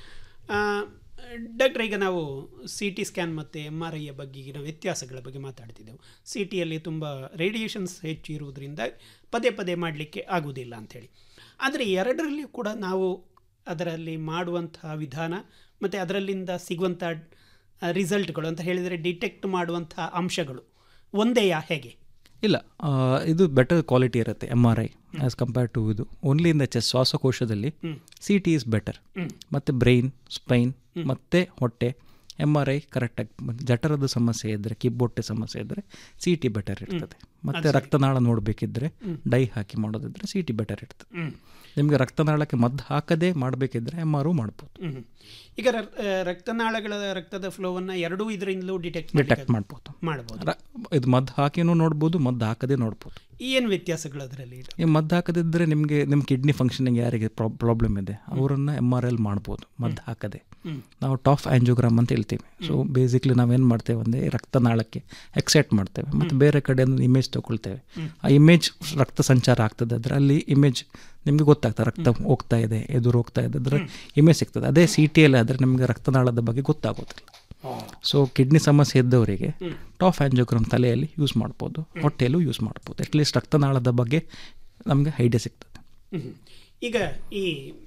S20: ಡಾಕ್ಟರ್ ಈಗ ನಾವು ಸಿ ಟಿ ಸ್ಕ್ಯಾನ್ ಮತ್ತು ಎಮ್ ಆರ್ ಐಯ ಬಗ್ಗೆಗಿನ ವ್ಯತ್ಯಾಸಗಳ ಬಗ್ಗೆ ಮಾತಾಡ್ತಿದ್ದೆವು ಸಿ ಟಿಯಲ್ಲಿ ತುಂಬ ರೇಡಿಯೇಷನ್ಸ್ ಹೆಚ್ಚು ಇರುವುದರಿಂದ ಪದೇ ಪದೇ ಮಾಡಲಿಕ್ಕೆ ಆಗುವುದಿಲ್ಲ ಅಂಥೇಳಿ ಆದರೆ ಎರಡರಲ್ಲಿಯೂ ಕೂಡ ನಾವು ಅದರಲ್ಲಿ ಮಾಡುವಂತಹ ವಿಧಾನ ಮತ್ತು ಅದರಲ್ಲಿಂದ ಸಿಗುವಂಥ ರಿಸಲ್ಟ್ಗಳು ಅಂತ ಹೇಳಿದರೆ ಡಿಟೆಕ್ಟ್ ಮಾಡುವಂಥ ಅಂಶಗಳು ಒಂದೇಯಾ ಹೇಗೆ
S21: ಇಲ್ಲ ಆ, ಇದು ಬೆಟರ್ ಕ್ವಾಲಿಟಿ ಇರುತ್ತೆ M R I as compare to ಇದು ಓನ್ಲಿ ಇನ್ ದ ಚೆಸ್ ಶ್ವಾಸಕೋಶದಲ್ಲಿ
S20: ಹ್ಮ್.
S21: ಸಿ ಟಿ ಇಸ್ ಬೆಟರ್
S20: ಹ್ಮ್.
S21: ಮತ್ತು ಬ್ರೈನ್ ಸ್ಪೈನ್ ಮತ್ತು ಹೊಟ್ಟೆ ಎಮ್ ಆರ್ ಐ ಕರೆಕ್ಟಾಗಿ ಜಠರದ ಸಮಸ್ಯೆ ಇದ್ದರೆ ಕಿಬ್ಬೊಟ್ಟೆ ಸಮಸ್ಯೆ ಇದ್ದರೆ ಸಿ ಟಿ ಬೆಟರ್ ಇರ್ತದೆ ಮತ್ತು
S20: ಅದು ಸರಿ.
S21: ರಕ್ತನಾಳ ನೋಡಬೇಕಿದ್ರೆ
S20: ಹ್ಮ್.
S21: ಡೈ ಹಾಕಿ ಮಾಡೋದಿದ್ರೆ ಸಿ ಟಿ ಬೆಟರ್ ಇರ್ತದೆ
S20: ಹ್ಮ್.
S21: ನಿಮಗೆ ರಕ್ತನಾಳಕ್ಕೆ ಮದ್ದು ಹಾಕದೇ ಮಾಡಬೇಕಿದ್ರೆ ಎಮ್ ಆರು ಮಾಡ್ಬೋದು
S20: ಹ್ಮ್. ಈಗ ರ- ಆ, ರಕ್ತನಾಳಗಳ ರಕ್ತದ ಫ್ಲೋವನ್ನು ಎರಡೂ ಇದರಿಂದಲೂ ಡಿಟೆಕ್ಟ್
S21: ಡಿಟೆಕ್ಟ್ ಮಾಡ್ಬೋದು
S20: ಮಾಡ್ಬೋದು
S21: ರ- ಇದು ಮದ್ದು ಹಾಕಿನೂ ನೋಡ್ಬೋದು ಮದ್ದು ಹಾಕದೇ ನೋಡ್ಬೋದು
S20: ಏನು ವ್ಯತ್ಯಾಸಗಳು ಅದರಲ್ಲಿ
S21: ಈ ಮದ್ದು ಹಾಕದಿದ್ದರೆ ನಿಮಗೆ ನಿಮ್ಮ ಕಿಡ್ನಿ ಫಂಕ್ಷನಿಂಗ್ ಯಾರಿಗೆ ಪ್ರಾಬ್ಲಮ್ ಇದೆ ಅವರನ್ನು ಎಮ್ ಆರ್ ಎಲ್ ಮಾಡ್ಬೋದು ಮದ್ದು ಹಾಕದೆ
S20: ಹ್ಮ್.
S21: ನಾವು ಟಾಫ್ ಆ್ಯಂಜೋಗ್ರಾಮ್ ಅಂತ ಹೇಳ್ತೀವಿ ಸೊ ಬೇಸಿಕ್ಲಿ ನಾವೇನು ಮಾಡ್ತೇವೆ ಅಂದರೆ ರಕ್ತನಾಳಕ್ಕೆ ಎಕ್ಸೈಟ್ ಮಾಡ್ತೇವೆ ಮತ್ತು ಬೇರೆ ಕಡೆಯಿಂದ ಇಮೇಜ್ ತಗೊಳ್ತೇವೆ
S20: ಹ್ಮ್.
S21: ಆ ಇಮೇಜ್ ರಕ್ತ ಸಂಚಾರ ಆಗ್ತದೆ ಅದರ ಅಲ್ಲಿ ಇಮೇಜ್ ನಿಮಗೆ ಗೊತ್ತಾಗ್ತದೆ ರಕ್ತ ಹೋಗ್ತಾ ಇದೆ ಎದುರು ಹೋಗ್ತಾ ಇದೆ ಅದರ ಇಮೇಜ್ ಸಿಗ್ತದೆ ಅದೇ ಸಿ ಟಿಯಲ್ಲಿ ಆದರೆ ನಿಮಗೆ ರಕ್ತನಾಳದ ಬಗ್ಗೆ ಗೊತ್ತಾಗೋದಿಲ್ಲ ಸೊ ಕಿಡ್ನಿ ಸಮಸ್ಯೆ ಇದ್ದವರಿಗೆ
S20: ಹ್ಮ್.
S21: ಟಾಫ್ ಆ್ಯಂಜೋಗ್ರಾಮ್ ತಲೆಯಲ್ಲಿ ಯೂಸ್ ಮಾಡ್ಬೋದು ಹೊಟ್ಟೆಯಲ್ಲೂ ಯೂಸ್ ಮಾಡ್ಬೋದು ಅಟ್ಲೀಸ್ಟ್ ರಕ್ತನಾಳದ ಬಗ್ಗೆ ನಮಗೆ ಐಡಿಯಾ ಸಿಗ್ತದೆ
S20: ಹ್ಮ್. ಈಗ ಈ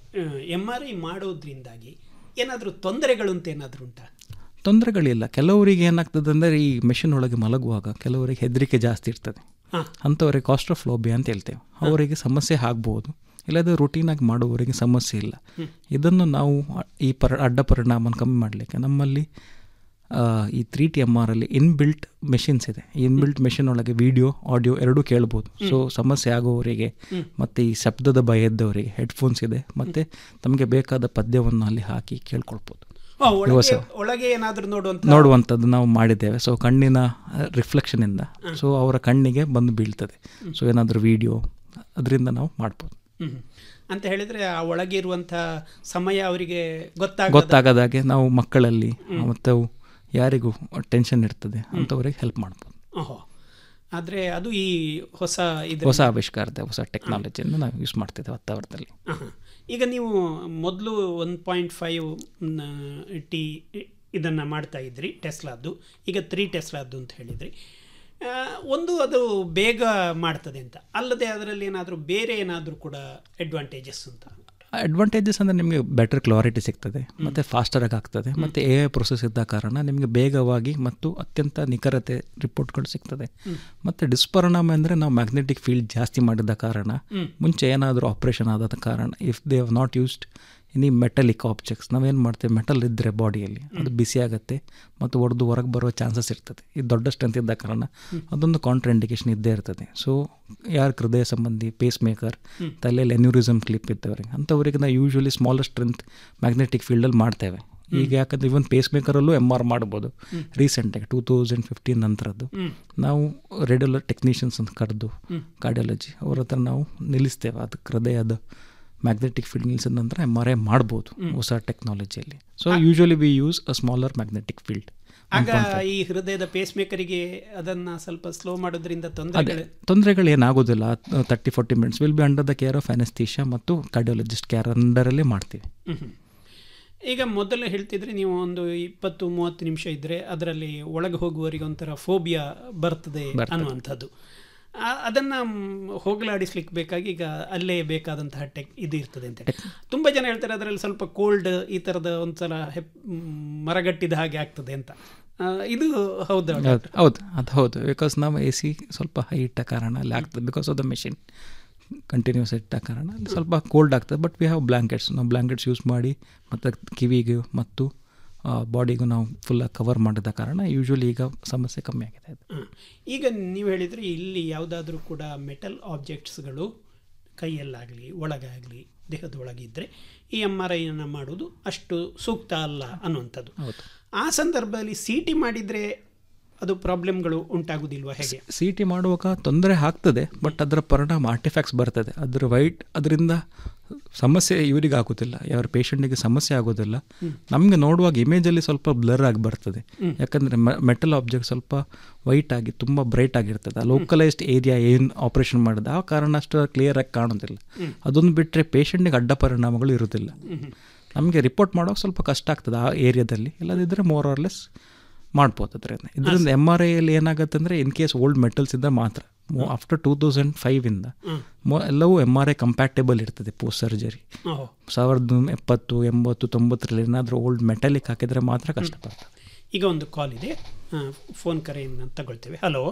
S20: ಎಮ್ ಆರ್ ಐ ಮಾಡೋದ್ರಿಂದಾಗಿ ಏನಾದರೂ ತೊಂದರೆಗಳು ಅಂತ ಏನಾದರೂ ಉಂಟಾ
S21: ತೊಂದರೆಗಳಿಲ್ಲ ಕೆಲವರಿಗೆ ಏನಾಗ್ತದೆ ಅಂದರೆ ಈ ಮೆಷಿನ್ ಒಳಗೆ ಮಲಗುವಾಗ ಕೆಲವರಿಗೆ ಹೆದರಿಕೆ ಜಾಸ್ತಿ ಇರ್ತದೆ
S20: ಹಾ.
S21: ಅಂಥವರಿಗೆ ಕಾಸ್ಟ್ರೋಫ್ಲೋಬಿಯಾ ಅಂತ ಹೇಳ್ತೇವೆ ಅವರಿಗೆ ಸಮಸ್ಯೆ ಆಗ್ಬೋದು ಇಲ್ಲದೆ ರುಟೀನಾಗಿ ಮಾಡುವವರಿಗೆ ಸಮಸ್ಯೆ ಇಲ್ಲ
S20: ಹ್ಮ್.
S21: ಇದನ್ನು ನಾವು ಈ ಪರ ಅಡ್ಡ ಪರಿಣಾಮನ ಕಮ್ಮಿ ಮಾಡಲಿಕ್ಕೆ ನಮ್ಮಲ್ಲಿ ಆ, ಈ ತ್ರೀ ಟಿ ಎಮ್ ಆರಲ್ಲಿ ಇನ್ಬಿಲ್ಟ್ ಮೆಷಿನ್ಸ್ ಇದೆ ಈ ಇನ್ಬಿಲ್ಟ್ ಮೆಷಿನ್ ಒಳಗೆ ವಿಡಿಯೋ ಆಡಿಯೋ ಎರಡೂ ಕೇಳ್ಬೋದು ಸೊ ಸಮಸ್ಯೆ ಆಗುವವರಿಗೆ
S20: ಹ್ಮ್.
S21: ಮತ್ತು ಈ ಶಬ್ದದ ಭಯ ಇದ್ದವರಿಗೆ ಹೆಡ್ಫೋನ್ಸ್ ಇದೆ ಮತ್ತು ತಮಗೆ ಬೇಕಾದ ಪದ್ಯವನ್ನು ಅಲ್ಲಿ ಹಾಕಿ ಕೇಳ್ಕೊಳ್ಬೋದು
S20: ಓ, ಒಳಗೆ-
S21: ಹೊಸ
S20: ಒಳಗೆ ಏನಾದ್ರೂ ನೋಡುವಂತ
S21: ನೋಡುವಂಥದ್ದು ನಾವು ಮಾಡಿದ್ದೇವೆ ಸೊ ಕಣ್ಣಿನ ರಿಫ್ಲೆಕ್ಷನಿಂದ ಸೊ ಅವರ ಕಣ್ಣಿಗೆ ಬಂದು ಬೀಳ್ತದೆ ಸೊ ಏನಾದರೂ ವಿಡಿಯೋ ಅದರಿಂದ ನಾವು ಮಾಡ್ಬೋದು
S20: ಹ್ಮ್. ಅಂತ ಹೇಳಿದ್ರೆ ಆ ಒಳಗೆ ಇರುವಂತ ಸಮಯ ಅವರಿಗೆ ಗೊತ್ತಾಗ
S21: ಗೊತ್ತಾಗದಾಗೆ ನಾವು ಮಕ್ಕಳಲ್ಲಿ ಮತ್ತು ಅವು ಯಾರಿಗೂ ಟೆನ್ಷನ್ ಇರ್ತದೆ ಅಂಥವ್ರಿಗೆ ಹೆಲ್ಪ್ ಮಾಡ್ಬೋದು
S20: ಓಹೋ ಆದ್ರೆ ಅದು ಈ ಹೊಸ ಇದು
S21: ಹೊಸ ಆವಿಷ್ಕಾರದ ಹೊಸ ಟೆಕ್ನಾಲಜಿಯನ್ನು ನಾವು ಯೂಸ್ ಮಾಡ್ತಿದ್ದೇವೆ ವಾತಾವರಣದಲ್ಲಿ
S20: ಆಹಾ. ಈಗ ನೀವು ಮೊದಲು ಒನ್ ಪಾಯಿಂಟ್ ಫೈವ್ ಟಿ ಇದನ್ನು ಮಾಡ್ತಾ ಇದ್ರಿ ಟೆಸ್ಲಾದ್ದು ಈಗ ತ್ರೀ ಟೆಸ್ಲಾದ್ದು ಅಂತ ಹೇಳಿದ್ರಿ ಆ, ಒಂದು ಅದು ಬೇಗ ಮಾಡ್ತದೆ ಅಂತ ಅಲ್ಲದೆ ಅದರಲ್ಲಿ ಏನಾದರೂ ಬೇರೆ ಏನಾದರೂ ಕೂಡ ಅಡ್ವಾಂಟೇಜಸ್ ಅಂತ
S21: ಅಡ್ವಾಂಟೇಜಸ್ ಅಂದರೆ ನಿಮಗೆ ಬೆಟರ್ ಕ್ಲಾರಿಟಿ ಸಿಗ್ತದೆ ಮತ್ತು ಫಾಸ್ಟರಾಗಿ ಆಗ್ತದೆ ಮತ್ತು ಎ ಐ ಪ್ರೊಸೆಸ್ ಇದ್ದ ಕಾರಣ ನಿಮಗೆ ಬೇಗವಾಗಿ ಮತ್ತು ಅತ್ಯಂತ ನಿಖರತೆ ರಿಪೋರ್ಟ್ಗಳು ಸಿಗ್ತದೆ
S20: ಹ್ಮ್.
S21: ಮತ್ತು ಡಿಸ್ಪರಿಣಾಮ ಅಂದರೆ ನಾವು ಮ್ಯಾಗ್ನೆಟಿಕ್ ಫೀಲ್ಡ್ ಜಾಸ್ತಿ ಮಾಡಿದ ಕಾರಣ
S20: ಹ್ಮ್.
S21: ಮುಂಚೆ ಏನಾದರೂ ಆಪ್ರೇಷನ್ ಆದ ಕಾರಣ if they have not used any metallic objects ನಾವೇನು ಮಾಡ್ತೇವೆ ಮೆಟಲ್ ಇದ್ದರೆ ಬಾಡಿಯಲ್ಲಿ ಅದು ಬಿಸಿ ಆಗುತ್ತೆ ಮತ್ತು ಒಡೆದು ಹೊರಗೆ ಬರೋ ಚಾನ್ಸಸ್ ಇರ್ತದೆ ಇದು ದೊಡ್ಡ ಸ್ಟ್ರೆಂತ್ ಇದ್ದ ಕಾರಣ ಅದೊಂದು ಕಾಂಟ್ರಾ ಇಂಡಿಕೇಶನ್ ಇದ್ದೇ ಇರ್ತದೆ ಸೊ ಯಾರು ಹೃದಯ ಸಂಬಂಧಿ ಪೇಸ್ ಮೇಕರ್
S20: ಹ್ಮ್.
S21: ತಲೆಯಲ್ಲಿ ಎನ್ಯೂರಿಸಮ್ ಕ್ಲಿಪ್ ಇದ್ದವರಿಗೆ ಅಂಥವರಿಗೆ ನಾವು ಯೂಶ್ವಲಿ ಸ್ಮಾಲರ್ ಸ್ಟ್ರೆಂತ್ ಮ್ಯಾಗ್ನೆಟಿಕ್ ಫೀಲ್ಡಲ್ಲಿ ಮಾಡ್ತೇವೆ ಈಗ ಯಾಕಂದ್ರೆ ಇವನ್ ಪೇಸ್ ಮೇಕರಲ್ಲೂ ಎಮ್ ಆರ್ ಮಾಡ್ಬೋದು
S20: ಹ್ಮ್.
S21: ರೀಸೆಂಟಾಗಿ ಟೂ ತೌಸಂಡ್ ಫಿಫ್ಟೀನ್ ನಂತರದ್ದು
S20: ಹ್ಮ್.
S21: ನಾವು ರೆಡ್ಯುಲರ್ ಟೆಕ್ನಿಷಿಯನ್ಸ್ ಅಂತ ಕರೆದು
S20: ಹ್ಮ್.
S21: ಕಾರ್ಡಿಯಾಲಜಿ ಅವ್ರ ಹತ್ರ ನಾವು ನಿಲ್ಲಿಸ್ತೇವೆ ಅದಕ್ಕೆ ಹೃದಯದ ಮ್ಯಾಗ್ನೆಟಿಕ್ ಫೀಲ್ಡ್ ನಿಲ್ಲಿಸಿದ ನಂತರ ಎಮ್ ಆರ್ ಐ ಮಾಡ್ಬೋದು
S20: ಹ್ಮ್.
S21: ಹೊಸ ಟೆಕ್ನಾಲಜಿಯಲ್ಲಿ so usually we use a smaller magnetic field
S20: ಆಗ ಈ ಹೃದಯದ ಪೇಸ್ ಮೇಕರಿಗೆ ಅದನ್ನ ಸ್ವಲ್ಪ ಸ್ಲೋ ಮಾಡೋದ್ರಿಂದ
S21: ಅದೇ
S20: ತೊಂದರೆಗಳು
S21: ತೊಂದರೆಗಳು ಏನಾಗೋದಿಲ್ಲ thirty forty minutes will be under the care of anaesthesia ಮತ್ತು ಕಾರ್ಡಿಯಾಲಜಿಸ್ಟ್ ಕೇರ್ ಅಂಡರಲ್ಲೇ ಮಾಡ್ತೀವಿ
S20: ಹ್ಮ್ ಹ್ಮ್. ಈಗ ಮೊದಲು ಹೇಳ್ತಿದ್ರೆ ನೀವು ಒಂದು ಇಪ್ಪತ್ತು ಮೂವತ್ತು ನಿಮಿಷ ಇದ್ರೆ ಅದರಲ್ಲಿ ಒಳಗೆ ಹೋಗುವವರಿಗೆ ಒಂಥರ ಫೋಬಿಯಾ ಬರ್ತದೆ
S21: ಬರ್ತದೆ.
S20: ಅನ್ನುವಂಥದ್ದು ಆ- ಅದನ್ನ ಮ್, ಹೋಗಲಾಡಿಸ್ಲಿಕ್ಕೆ ಬೇಕಾಗಿ ಈಗ ಅಲ್ಲೇ ಬೇಕಾದಂತಹ ಟೆಕ್ ಇದು ಇರ್ತದೆ ಅಂತ ಹೇಳಿ. ತುಂಬಾ ಜನ ಹೇಳ್ತಾರೆ ಅದರಲ್ಲಿ ಸ್ವಲ್ಪ ಕೋಲ್ಡ್ ಈ ತರದ ಒಂದ್ಸಲ ಹೆಪ್ ಮ್, ಮರಗಟ್ಟಿದ ಹಾಗೆ ಆಗ್ತದೆ ಅಂತ ಆ, ಇದು ಹೌದಾ
S21: ಹೌದು ಹೌದು ಅದು ಹೌದು ಬಿಕಾಸ್ ನಾವು ಎ ಸಿ ಸ್ವಲ್ಪ ಹೈ ಇಟ್ಟ ಕಾರಣ ಅಲ್ಲಿ ಆಗ್ತದೆ because of the machine continuous ಇಟ್ಟ ಕಾರಣ ಅಲ್ಲಿ ಸ್ವಲ್ಪ ಕೋಲ್ಡ್ ಆಗ್ತದೆ ಬಟ್ ವಿ ಹ್ಯಾವ್ ಬ್ಲ್ಯಾಂಕೆಟ್ಸ್ ನಾವು ಬ್ಲ್ಯಾಂಕೆಟ್ಸ್ ಯೂಸ್ ಮಾಡಿ ಮತ್ತು ಕಿವಿಗೆ ಮತ್ತು ಬಾಡಿಗೂ ನಾವು ಫುಲ್ಲಾಗಿ ಕವರ್ ಮಾಡಿದ ಕಾರಣ ಯೂಶ್ವಲಿ ಈಗ ಸಮಸ್ಯೆ ಕಮ್ಮಿ ಆಗಿದೆ
S20: ಹ. ಈಗ ನೀವು ಹೇಳಿದರೆ ಇಲ್ಲಿ ಯಾವುದಾದ್ರೂ ಕೂಡ ಮೆಟಲ್ ಆಬ್ಜೆಕ್ಟ್ಸ್ಗಳು ಕೈಯಲ್ಲಾಗಲಿ ಒಳಗಾಗಲಿ ದೇಹದ ಒಳಗಿದ್ದರೆ ಈ ಎಮ್ ಆರ್ ಐನ ಮಾಡೋದು ಅಷ್ಟು ಸೂಕ್ತ ಅಲ್ಲ ಅನ್ನುವಂಥದ್ದು ಆ ಸಂದರ್ಭದಲ್ಲಿ ಸಿ ಟಿ ಮಾಡಿದರೆ ಅದು ಪ್ರಾಬ್ಲಮ್ಗಳು ಉಂಟಾಗುವುದಿಲ್ವಾ ಹೇಗೆ
S21: ಸಿ ಟಿ ಮಾಡುವಾಗ ತೊಂದರೆ ಆಗ್ತದೆ ಬಟ್ ಅದರ ಪರಿಣಾಮ ಆರ್ಟಿಫ್ಯಾಕ್ಟ್ಸ್ ಬರ್ತದೆ ಅದರ ವೈಟ್ ಅದರಿಂದ ಸಮಸ್ಯೆ ಇವರಿಗೆ ಆಗೋದಿಲ್ಲ ಯಾರ ಪೇಷಂಟಿಗೆ ಸಮಸ್ಯೆ ಆಗೋದಿಲ್ಲ
S20: ಹ್ಮ್.
S21: ನಮಗೆ ನೋಡುವಾಗ ಇಮೇಜಲ್ಲಿ ಸ್ವಲ್ಪ ಬ್ಲರ್ ಆಗಿ ಬರ್ತದೆ
S20: ಹ್ಮ್.
S21: ಯಾಕಂದರೆ ಮೆಟಲ್ ಆಬ್ಜೆಕ್ಟ್ ಸ್ವಲ್ಪ ವೈಟ್ ಆಗಿ ತುಂಬ ಬ್ರೈಟ್ ಆಗಿರ್ತದೆ ಆ ಲೋಕಲೈಸ್ಡ್ ಏರಿಯಾ ಏನು ಆಪ್ರೇಷನ್ ಮಾಡಿದೆ ಆ ಕಾರಣ ಅಷ್ಟು ಕ್ಲಿಯರ್ ಆಗಿ ಕಾಣೋದಿಲ್ಲ
S20: ಹ್ಮ್.
S21: ಅದೊಂದು ಬಿಟ್ಟರೆ ಪೇಷಂಟಿಗೆ ಅಡ್ಡ ಪರಿಣಾಮಗಳು ಇರೋದಿಲ್ಲ
S20: ಹ್ಮ್ ಹ್ಮ್.
S21: ನಮಗೆ ರಿಪೋರ್ಟ್ ಮಾಡೋಕೆ ಸ್ವಲ್ಪ ಕಷ್ಟ ಆಗ್ತದೆ ಆ ಏರಿಯಾದಲ್ಲಿ ಇಲ್ಲದಿದ್ದರೆ ಮೋರ್ ಆರ್ಲೆಸ್ ಮಾಡ್ಬೋದು ಅದರಿಂದ ಇದರಿಂದ ಎಮ್ ಆರ್ ಐಯಲ್ಲಿ ಏನಾಗುತ್ತೆ ಅಂದರೆ ಇನ್ ಕೇಸ್ ಓಲ್ಡ್ ಮೆಟಲ್ಸ್ ಇದ್ದರೆ ಮಾತ್ರ ಆಫ್ಟರ್ ಟೂ ತೌಸಂಡ್ ಫೈವಿಂದ
S20: ಹ್ಮ್.
S21: ಮೊ ಎಲ್ಲವೂ ಎಮ್ ಆರ್ ಐ ಕಂಪ್ಯಾಟೇಬಲ್ ಇರ್ತದೆ ಪೋಸ್ಟ್ ಸರ್ಜರಿ
S20: ಓಹೋ.
S21: ಸಾವಿರದ ಎಪ್ಪತ್ತು ಎಂಬತ್ತು ತೊಂಬತ್ತರಲ್ಲಿ ಏನಾದರೂ ಓಲ್ಡ್ ಮೆಟಲಿಕ್ ಹಾಕಿದರೆ ಮಾತ್ರ ಕಷ್ಟ ಬರ್ತದೆ
S20: ಈಗ ಒಂದು ಕಾಲ್ ಇದೆ ಫೋನ್ ಕರೆಯನ್ನು ತಗೊಳ್ತೇವೆ ಹಲೋ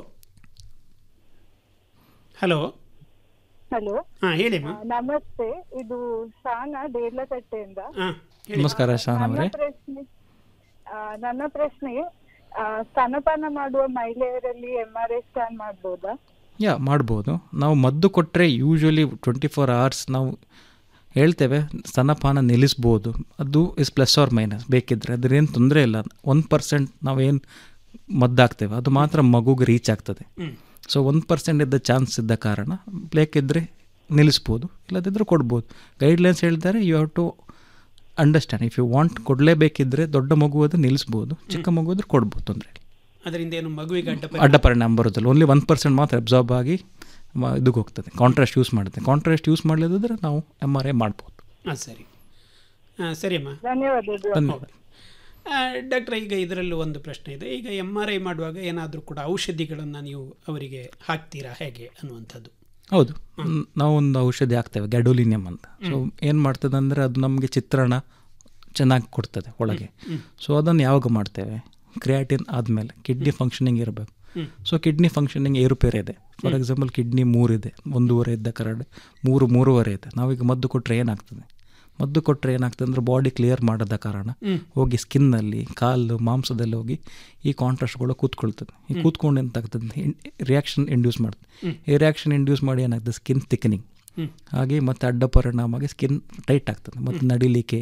S20: ಹಲೋ
S4: ಹಲೋ
S20: ಹಾಂ ಹೇಳಿ ಅಮ್ಮ
S4: ನಮಸ್ತೆ ಇದು ಶಾನ ದೇರ್ಲಕಟ್ಟೆಯಿಂದ
S20: ಹಾಂ
S21: ನಮಸ್ಕಾರ ಶಾನ್
S4: ನನ್ನ
S21: ಅವರೇ
S4: ಪ್ರಶ್ನೆ ಆ, ನನ್ನ ಪ್ರಶ್ನೆ ಆ, ಸ್ತನಪಾನ ಮಾಡುವ ಮಹಿಳೆಯರಲ್ಲಿ ಎಂ ಆರ್ ಐ ಸ್ಕ್ಯಾನ್ ಮಾಡ್ಬೋದಾ
S21: ಯಾ ಮಾಡ್ಬೋದು ನಾವು ಮದ್ದು ಕೊಟ್ಟರೆ ಯೂಶ್ವಲಿ ಟ್ವೆಂಟಿ ಫೋರ್ ಅವರ್ಸ್ ನಾವು ಹೇಳ್ತೇವೆ ಸ್ತನಪಾನ ನಿಲ್ಲಿಸ್ಬೋದು ಅದು ಇಸ್ ಪ್ಲಸ್ ಆರ್ ಮೈನಸ್ ಬೇಕಿದ್ದರೆ ಅದ್ರೇನು ತೊಂದರೆ ಇಲ್ಲ ಒನ್ ಪರ್ಸೆಂಟ್ ನಾವೇನು ಮದ್ದಾಗ್ತೇವೆ ಅದು ಮಾತ್ರ ಮಗುಗೆ ರೀಚ್ ಆಗ್ತದೆ
S20: ಹ್ಮ್.
S21: ಸೊ ಒಂದು ಪರ್ಸೆಂಟ್ ಇದ್ದ ಚಾನ್ಸ್ ಇದ್ದ ಕಾರಣ ಬೇಕಿದ್ದರೆ ನಿಲ್ಲಿಸ್ಬೋದು ಇಲ್ಲದಿದ್ದರೆ ಕೊಡ್ಬೋದು ಗೈಡ್ಲೈನ್ಸ್ ಹೇಳ್ತಾರೆ you have to understand if you want ಕೊಡಲೇಬೇಕಿದ್ರೆ ದೊಡ್ಡ ಮಗು ಅದು ನಿಲ್ಲಿಸ್ಬೋದು ಚಿಕ್ಕ ಮಗು ಆದ್ರೆ ಕೊಡ್ಬೋದು ತೊಂದರೆ ಇಲ್ಲ.
S20: ಅದರಿಂದ ಏನು ಮಗುವಿಗೆ ಅಡ್ಡ
S21: ಅಡ್ಡ ಪರಿಣಾಮ ಬರೋದಿಲ್ಲ ಓನ್ಲಿ ಒನ್ ಪರ್ಸೆಂಟ್ ಮಾತ್ರ ಅಬ್ಸಾರ್ಬ್ ಆಗಿ ಮ- ಇದಕ್ಕೆ ಹೋಗ್ತದೆ ಕಾಂಟ್ರಾಸ್ಟ್ ಯೂಸ್ ಮಾಡುತ್ತೆ ಕಾಂಟ್ರಾಸ್ಟ್ ಯೂಸ್ ಮಾಡಲಿದ್ರೆ ನಾವು ಎಮ್ ಆರ್ ಐ ಮಾಡ್ಬೋದು
S20: ಹಾಂ ಸರಿ ಹಾಂ ಸರಿ ಅಮ್ಮ
S4: ಧನ್ಯವಾದಗಳು
S21: ಧನ್ಯವಾದ
S20: ಡಾಕ್ಟ್ರೆ ಈಗ ಇದರಲ್ಲೂ ಒಂದು ಪ್ರಶ್ನೆ ಇದೆ ಈಗ ಎಮ್ ಆರ್ ಐ ಮಾಡುವಾಗ ಏನಾದರೂ ಕೂಡ ಔಷಧಿಗಳನ್ನು ನೀವು ಅವರಿಗೆ ಹಾಕ್ತೀರಾ ಹೇಗೆ ಅನ್ನುವಂಥದ್ದು
S21: ಹೌದು ಮ್, ನಾವು ಒಂದು ಔಷಧಿ ಹಾಕ್ತೇವೆ ಗ್ಯಾಡೋಲಿನಿಯಮ್ ಅಂತ ಸೊ ಏನು ಮಾಡ್ತದೆ ಅಂದರೆ ಅದು ನಮಗೆ ಚಿತ್ರಣ ಚೆನ್ನಾಗಿ ಕೊಡ್ತದೆ ಒಳಗೆ
S20: ಹ್ಮ್.
S21: ಸೊ ಅದನ್ನು ಯಾವಾಗ ಮಾಡ್ತೇವೆ ಕ್ರಿಯಾಟಿನ್ ಆದಮೇಲೆ ಕಿಡ್ನಿ ಫಂಕ್ಷನಿಂಗ್ ಇರಬೇಕು
S20: ಹ್ಮ್.
S21: ಸೊ ಕಿಡ್ನಿ ಫಂಕ್ಷನಿಂಗ್ ಏರುಪೇರು ಇದೆ ಫಾರ್ ಎಕ್ಸಾಂಪಲ್ ಕಿಡ್ನಿ ಮೂರಿದೆ ಒಂದೂವರೆ ಇದ್ದ ಕರಡು ಮೂರು ಮೂರುವರೆ ಇದೆ ನಾವೀಗ ಮದ್ದು ಕೊಟ್ಟರೆ ಏನಾಗ್ತದೆ ಮದ್ದು ಕೊಟ್ಟರೆ ಏನಾಗ್ತದೆ ಅಂದರೆ ಬಾಡಿ ಕ್ಲಿಯರ್ ಮಾಡದ ಕಾರಣ
S20: ಹ್ಮ್.
S21: ಹೋಗಿ ಸ್ಕಿನ್ನಲ್ಲಿ ಕಾಲು ಮಾಂಸದಲ್ಲಿ ಹೋಗಿ ಈ ಕಾಂಟ್ರಾಸ್ಟ್ಗಳು ಕೂತ್ಕೊಳ್ತದೆ ಈ
S20: ಹ್ಮ್.
S21: ಕೂತ್ಕೊಂಡು ಎಂತಾಗ್ತದೆ ರಿಯಾಕ್ಷನ್ ಇಂಡ್ಯೂಸ್ ಮಾಡ್ತದೆ
S20: ಹ್ಮ್.
S21: ಈ ರಿಯಾಕ್ಷನ್ ಇಂಡ್ಯೂಸ್ ಮಾಡಿ ಏನಾಗ್ತದೆ ಸ್ಕಿನ್ ಥಿಕ್ನಿಂಗ್
S20: ಹ್ಮ್.
S21: ಹಾಗೆ ಮತ್ತು ಅಡ್ಡ ಪರಿಣಾಮ ಆಗಿ ಸ್ಕಿನ್ ಟೈಟ್ ಆಗ್ತದೆ ಮತ್ತು ನಡಿಲಿಕ್ಕೆ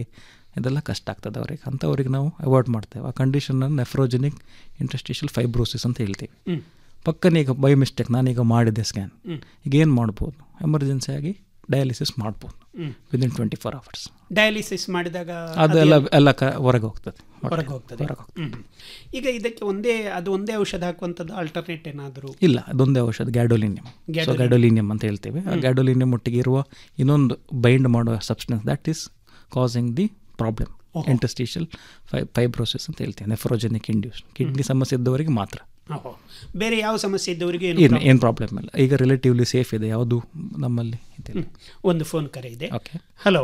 S21: ಇದೆಲ್ಲ ಕಷ್ಟ ಆಗ್ತದೆ ಅವ್ರಿಗೆ ಅಂಥವ್ರಿಗೆ ನಾವು ಅವಾಯ್ಡ್ ಮಾಡ್ತೇವೆ ಆ ಕಂಡೀಷನನ್ನು ನೆಫ್ರೋಜೆನಿಕ್ ಇಂಟ್ರಸ್ಟಿಷಿಯಲ್ ಫೈಬ್ರೋಸಿಸ್ ಅಂತ ಹೇಳ್ತೀವಿ
S20: ಹ್ಮ್.
S21: ಪಕ್ಕನೆ ಈಗ ಬೈ ಮಿಸ್ಟೇಕ್ ನಾನೀಗ ಮಾಡಿದೆ ಸ್ಕ್ಯಾನ್
S20: ಹ್ಮ್.
S21: ಈಗ ಏನು ಮಾಡ್ಬೋದು ಎಮರ್ಜೆನ್ಸಿ ಆಗಿ ಡಯಾಲಿಸಿಸ್ ಮಾಡ್ಬೋದು
S20: ಹ್ಮ್.
S21: Within twenty four hours
S20: dialysis ಮಾಡಿದಾಗ
S21: ಅದೆಲ್ಲ
S20: ಅದೇನು?
S21: ಎಲ್ಲ ಕ ಹೊರಗೆ ಹೋಗ್ತದೆ
S20: ಹೊರಗೆ ಹೋಗ್ತದೆ
S21: ಹೊರಗೆ ಹೋಗ್ತದೆ
S20: ಹ್ಮ್. ಈಗ ಇದಕ್ಕೆ ಒಂದೇ ಅದು ಒಂದೇ ಔಷಧ ಹಾಕುವಂಥದ್ದು ಆಲ್ಟರ್ನೇಟ್ ಏನಾದರೂ
S21: ಇಲ್ಲ ಅದೊಂದೇ ಔಷಧ ಗ್ಯಾಡೋಲಿನಿಯಂ ಸೊ
S20: Gadolinium.
S21: ಗ್ಯಾಡೋಲಿನಿಯಂ ಅಂತ ಹೇಳ್ತೇವೆ ಆ
S20: ಹ್ಮ್.
S21: ಗ್ಯಾಡೋಲಿನಿಯಂ ಒಟ್ಟಿಗೆ ಇರುವ ಇನ್ನೊಂದು ಬೈಂಡ್ ಮಾಡುವ substance that is causing the problem
S20: ಓಹೋ.
S21: ಇಂಟಸ್ಟಿಷಿಯಲ್ ಫೈ ಫೈಬ್ರೋಸಿಸ್ ಅಂತ ಹೇಳ್ತೇವೆ ನೆಫ್ರೋಜೆನಿಕ್ ಇಂಡ್ಯೂಸ್ ಕಿಡ್ನಿ ಸಮಸ್ಯೆ ಇದ್ದವರಿಗೆ ಮಾತ್ರ
S20: ಓಹೋ. ಬೇರೆ ಯಾವ ಸಮಸ್ಯೆ ಇದ್ದವರಿಗೆ ಏನು
S21: ಏನು
S20: problem?
S21: ಏನು ಪ್ರಾಬ್ಲಮ್ ಇಲ್ಲ ಈಗ ರಿಲೇಟಿವ್ಲಿ ಸೇಫ್ ಇದೆ ಯಾವುದು ನಮ್ಮಲ್ಲಿ ಇದಿಲ್ಲ
S20: ಹ್ಮ್. ಒಂದು ಫೋನ್ ಕರೆ ಇದೆ
S21: ಓಕೆ
S20: ಹಲೋ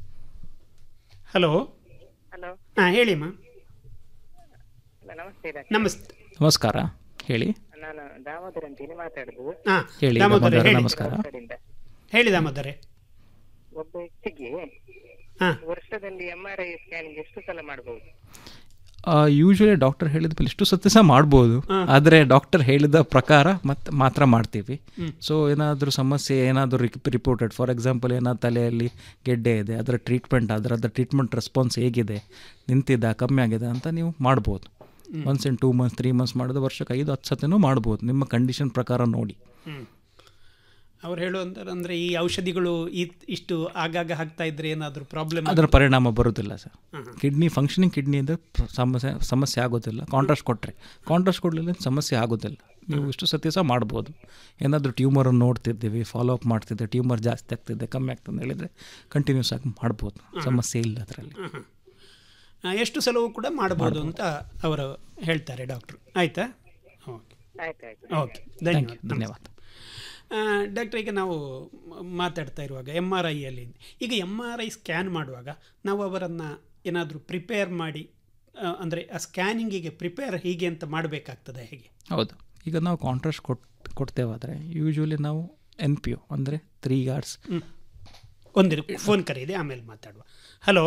S20: ಹಲೋ
S5: ಹಲೋ
S20: ಹಾಂ ಹೇಳಿ ಮಾ
S5: ನಮಸ್ತೆ ಡಾಕ್ಟರ್.
S20: ನಮಸ್ತೆ
S21: ನಮಸ್ಕಾರ ಹೇಳಿ
S5: ನಾನು ದಾಮೋದರ್ ಅಂತೇಳಿ ಮಾತಾಡುದು
S20: ಹಾ
S21: ಹೇಳಿ
S20: ದಾಮೋದರ
S21: ದಾಮೋದರ,
S20: ಹೇಳಿ
S21: ನಮಸ್ಕಾರ.
S5: ಕಡೆಯಿಂದ.
S20: ಹೇಳಿ ದಾಮೋದರೇ
S5: ಒಬ್ಬ ವ್ಯಕ್ತಿಗೆ
S20: ಹಾ.
S5: ವರ್ಷದಲ್ಲಿ ಎಂ ಆರ್ ಐ ಸ್ಕ್ಯಾನಿಂಗ್ ಎಷ್ಟು ಸಲ ಮಾಡಬಹುದು
S21: ಯೂಶ್ವಲಿ ಡಾಕ್ಟರ್ ಹೇಳಿದ ಮೇಲೆ ಇಷ್ಟು ಸತ್ಯ ಸಹ ಮಾಡ್ಬೋದು ಆದರೆ ಡಾಕ್ಟರ್ ಹೇಳಿದ ಪ್ರಕಾರ ಮತ್ತೆ ಮಾತ್ರ ಮಾಡ್ತೀವಿ
S20: ಹ್ಮ್.
S21: ಸೊ ಏನಾದರೂ ಸಮಸ್ಯೆ ಏನಾದರೂ ರಿಪೋರ್ಟೆಡ್ ಫಾರ್ ಎಕ್ಸಾಂಪಲ್ ಏನಾದ್ರು ತಲೆಯಲ್ಲಿ ಗೆಡ್ಡೆ ಇದೆ ಅದರ ಟ್ರೀಟ್ಮೆಂಟ್ ಆದರೆ ಅದರ ಟ್ರೀಟ್ಮೆಂಟ್ ರೆಸ್ಪಾನ್ಸ್ ಹೇಗಿದೆ ನಿಂತಿದ್ದ ಕಮ್ಮಿ ಆಗಿದೆ ಅಂತ ನೀವು ಮಾಡ್ಬೋದು
S20: ಹ್ಮ್.
S21: Once in two months three months ಮಾಡಿದ ವರ್ಷಕ್ಕೆ ಐದು ಹತ್ತು ಸತಿನೂ ಮಾಡ್ಬೋದು ನಿಮ್ಮ ಕಂಡೀಷನ್ ಪ್ರಕಾರ ನೋಡಿ
S20: ಹ್ಮ್. ಅವ್ರು ಹೇಳುವಂತಾರೆ ಅಂದರೆ ಈ ಔಷಧಿಗಳು ಈ ಇಷ್ಟು ಆಗಾಗ ಹಾಕ್ತಾ ಇದ್ರೆ ಏನಾದರೂ ಪ್ರಾಬ್ಲಮ್
S21: ಅದರ ಪರಿಣಾಮ ಬರೋದಿಲ್ಲ ಸರ್
S20: ಹ್ಮ್.
S21: ಕಿಡ್ನಿ ಫಂಕ್ಷನಿಂಗ್ ಕಿಡ್ನಿಯಿಂದ ಸಮಸ್ಯೆ ಸಮಸ್ಯೆ ಆಗೋದಿಲ್ಲ ಕಾಂಟ್ರಾಸ್ಟ್ ಕೊಟ್ಟರೆ ಕಾಂಟ್ರಾಸ್ಟ್ ಕೊಡಲಿಲ್ಲ ಸಮಸ್ಯೆ ಆಗೋದಿಲ್ಲ ನೀವು ಇಷ್ಟು ಸತಿ ಸಹ ಮಾಡ್ಬೋದು ಏನಾದರೂ ಟ್ಯೂಮರನ್ನು ನೋಡ್ತಿದ್ದೀವಿ ಫಾಲೋ ಅಪ್ ಮಾಡ್ತಿದ್ದೆ ಟ್ಯೂಮರ್ ಜಾಸ್ತಿ ಆಗ್ತಿದೆ ಕಮ್ಮಿ ಆಗ್ತದೆ ಅಂತ ಹೇಳಿದರೆ ಕಂಟಿನ್ಯೂಸ್ ಆಗಿ ಮಾಡ್ಬೋದು ಸಮಸ್ಯೆ ಇಲ್ಲ ಅದರಲ್ಲಿ
S20: ಎಷ್ಟು ಸಲವೂ ಕೂಡ ಮಾಡ್ಬೋದು ಅಂತ ಅವರು ಹೇಳ್ತಾರೆ ಡಾಕ್ಟ್ರು ಆಯಿತಾ ಓಕೆ
S5: ಆಯ್ತಾಯ್ತು
S20: ಓಕೆ ಧನ್ಯವಾದ
S21: ಧನ್ಯವಾದ
S20: ಡಾಕ್ಟರ್ ಈಗ ನಾವು ಮ- ಮಾತಾಡ್ತಾ ಇರುವಾಗ ಎಮ್ ಆರ್ ಐಯಲ್ಲಿ ಈಗ ಎಮ್ ಆರ್ ಐ ಸ್ಕ್ಯಾನ್ ಮಾಡುವಾಗ ನಾವು ಅವರನ್ನು ಏನಾದರೂ ಪ್ರಿಪೇರ್ ಮಾಡಿ ಅಂದರೆ ಆ ಸ್ಕ್ಯಾನಿಂಗಿಗೆ ಪ್ರಿಪೇರ್ ಹೀಗೆ ಅಂತ ಮಾಡಬೇಕಾಗ್ತದೆ ಹೇಗೆ
S21: ಹೌದು ಈಗ ನಾವು ಕಾಂಟ್ರಾಸ್ಟ್ ಕೊಟ್ ಕೊಡ್ತೇವಾದರೆ ಯೂಶ್ವಲಿ ನಾವು ಎನ್ ಪಿ ಒ ಅಂದರೆ ತ್ರೀ ಅವರ್ಸ್
S20: ಒಂದು ಫೋನ್ ಕರೆ ಇದೆ ಆಮೇಲೆ ಮಾತಾಡುವ ಹಲೋ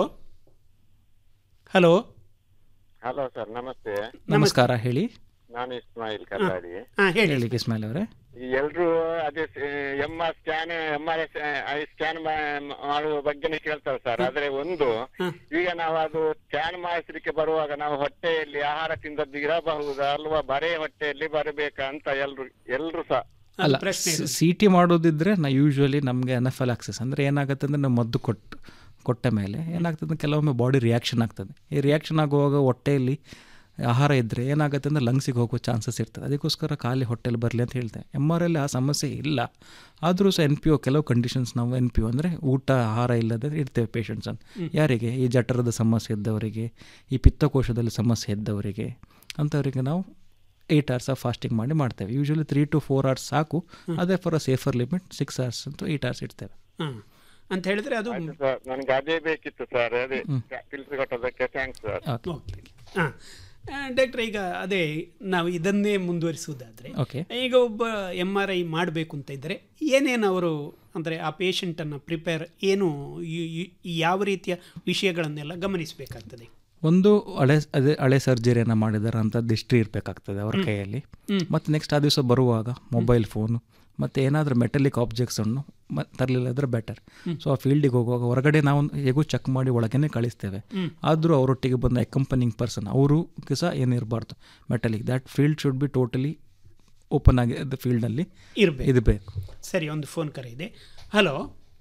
S20: ಹಲೋ
S6: ಹಲೋ ಸರ್ ನಮಸ್ತೆ
S21: ನಮಸ್ಕಾರ ಹೇಳಿ
S6: ನಾನು ಇಸ್ಮಾಯಿಲ್ ಕಲ್ಲಾಡಿ
S20: ಹಾಂ ಹೇಳಿ
S21: ಹೇಳಿ ಇಸ್ಮಾಯಿಲ್ ಅವರೇ
S6: ಈ ಎಲ್ರು ಅದೇ M R scan M R S I scan ಮಾಡುವ ಬಗ್ಗೆನೇ ಕೇಳ್ತಾರೆ ಸರ್ ಆದ್ರೆ ಒಂದು ಈಗ ನಾವು ಅದು ಸ್ಕ್ಯಾನ್ ಮಾಡಿಸ್ಲಿಕ್ಕೆ ಬರುವಾಗ ನಾವು ಹೊಟ್ಟೆಯಲ್ಲಿ ಆಹಾರ ತಿಂದದ್ದು ಇರಬಹುದಾ ಅಲ್ವಾ ಬರೇ ಹೊಟ್ಟೆಯಲ್ಲಿ ಬರಬೇಕಾ ಅಂತ ಎಲ್ರು ಎಲ್ರು ಸಹ
S21: ಅಲ್ಲ ಸಿ ಟಿ ಮಾಡೋದಿದ್ರೆ ನಾ ಯೂಶ್ವಲಿ ನಮಗೆ ಅನಫಲಾಕ್ಸಿಸ್ ಅಂದರೆ ಏನಾಗುತ್ತೆ ಅಂದರೆ ನಾವು ಮದ್ದು ಕೊಟ್ಟು ಕೊಟ್ಟ ಮೇಲೆ ಏನಾಗ್ತದೆ ಕೆಲವೊಮ್ಮೆ ಬಾಡಿ ರಿಯಾಕ್ಷನ್ ಆಗ್ತದೆ ಈ ರಿಯಾಕ್ಷನ್ ಆಗುವಾಗ ಹೊಟ್ಟೆಯಲ್ಲಿ ಆಹಾರ ಇದ್ದರೆ ಏನಾಗುತ್ತೆ ಅಂದರೆ ಲಂಗ್ಸಿಗೆ ಹೋಗೋ ಚಾನ್ಸಸ್ ಇರ್ತದೆ ಅದಕ್ಕೋಸ್ಕರ ಖಾಲಿ ಹೊಟ್ಟೆಲಿ ಬರಲಿ ಅಂತ ಹೇಳ್ತೇವೆ ಎಮ್ ಆರ್ ಎಲ್ಲಿ ಆ ಸಮಸ್ಯೆ ಇಲ್ಲ ಆದರೂ ಸಹ ಎನ್ ಪಿ ಒ ಕೆಲವು ಕಂಡೀಷನ್ಸ್ ನಾವು ಎನ್ ಪಿ ಒ ಅಂದರೆ ಊಟ ಆಹಾರ ಇಲ್ಲದೆ ಇಡ್ತೇವೆ ಪೇಷಂಟ್ಸನ್ನು
S20: ಹ್ಮ್.
S21: ಯಾರಿಗೆ ಈ ಜಠರದ ಸಮಸ್ಯೆ ಇದ್ದವರಿಗೆ ಈ ಪಿತ್ತಕೋಶದಲ್ಲಿ ಸಮಸ್ಯೆ ಇದ್ದವರಿಗೆ ಅಂಥವರಿಗೆ ನಾವು ಏಯ್ಟ್ ಅವರ್ಸ್ ಆಫ್ ಫಾಸ್ಟಿಂಗ್ ಮಾಡಿ ಮಾಡ್ತೇವೆ usually three to four hours ಸಾಕು ಅದೇ for a safer limit six hours ಅಂತೂ ಏಯ್ಟ್ ಅವರ್ಸ್ ಇಡ್ತೇವೆ
S20: ಹಾಂ ಅಂತ ಹೇಳಿದ್ರೆ ಅದು
S6: ಸರ್ ನನಗೆ ಅದೇ ಬೇಕಿತ್ತು ಸರ್ ಅದೇ ತಿಳಿಸಿಕೊಟ್ಟದಕ್ಕೆ ಥ್ಯಾಂಕ್ಸ್ ಸರ್
S20: ಓಕೆ ಹಾಂ ಡಾಕ್ಟ್ರ್ ಈಗ ಅದೇ ನಾವು ಇದನ್ನೇ ಮುಂದುವರಿಸುವುದಾದರೆ
S21: Okay.
S20: ಈಗ ಒಬ್ಬ ಎಮ್ ಆರ್ ಐ ಮಾಡಬೇಕು ಅಂತ ಇದ್ದರೆ ಏನೇನು ಅವರು ಅಂದರೆ ಆ ಪೇಷಂಟನ್ನು ಪ್ರಿಪೇರ್ ಏನು ಈ- ಈ- ಈ ಯಾವ ರೀತಿಯ ವಿಷಯಗಳನ್ನೆಲ್ಲ ಗಮನಿಸಬೇಕಾಗ್ತದೆ
S21: ಒಂದು ಹಳೆ ಅದೇ ಹಳೆ ಸರ್ಜರಿಯನ್ನು ಮಾಡಿದಾರೆ ಅಂತ ಹಿಸ್ಟ್ರಿ ಇರಬೇಕಾಗ್ತದೆ ಅವರ
S20: ಹ್ಮ್.
S21: ಕೈಯಲ್ಲಿ
S20: ಹ್ಮ್.
S21: ಮತ್ತು ನೆಕ್ಸ್ಟ್ ಆ ದಿವಸ ಬರುವಾಗ ಮೊಬೈಲ್ ಫೋನು ಮತ್ತು ಏನಾದರೂ ಮೆಟಲಿಕ್ ಆಬ್ಜೆಕ್ಟ್ಸನ್ನು ಮ ತರಲಿಲ್ಲ ಅಂದರೆ ಬೆಟರ್
S20: ಹ್ಮ್.
S21: ಸೊ ಆ ಫೀಲ್ಡಿಗೆ ಹೋಗುವಾಗ ಹೊರಗಡೆ ನಾವು ಹೇಗೂ ಚೆಕ್ ಮಾಡಿ ಒಳಗೇ ಕಳಿಸ್ತೇವೆ
S20: ಹ್ಮ್.
S21: ಆದರೂ ಅವರೊಟ್ಟಿಗೆ ಬಂದ ಅಕಂಪನಿಂಗ್ ಪರ್ಸನ್ ಅವರು ಸಹ ಏನಿರಬಾರ್ದು metallic that field should be totally open ಆಗಿ ಅದು ಫೀಲ್ಡಲ್ಲಿ
S20: ಇರಬೇಕು
S21: ಇರಬೇಕು
S20: ಸರಿ ಒಂದು ಫೋನ್ ಕರೆ ಇದೆ ಹಲೋ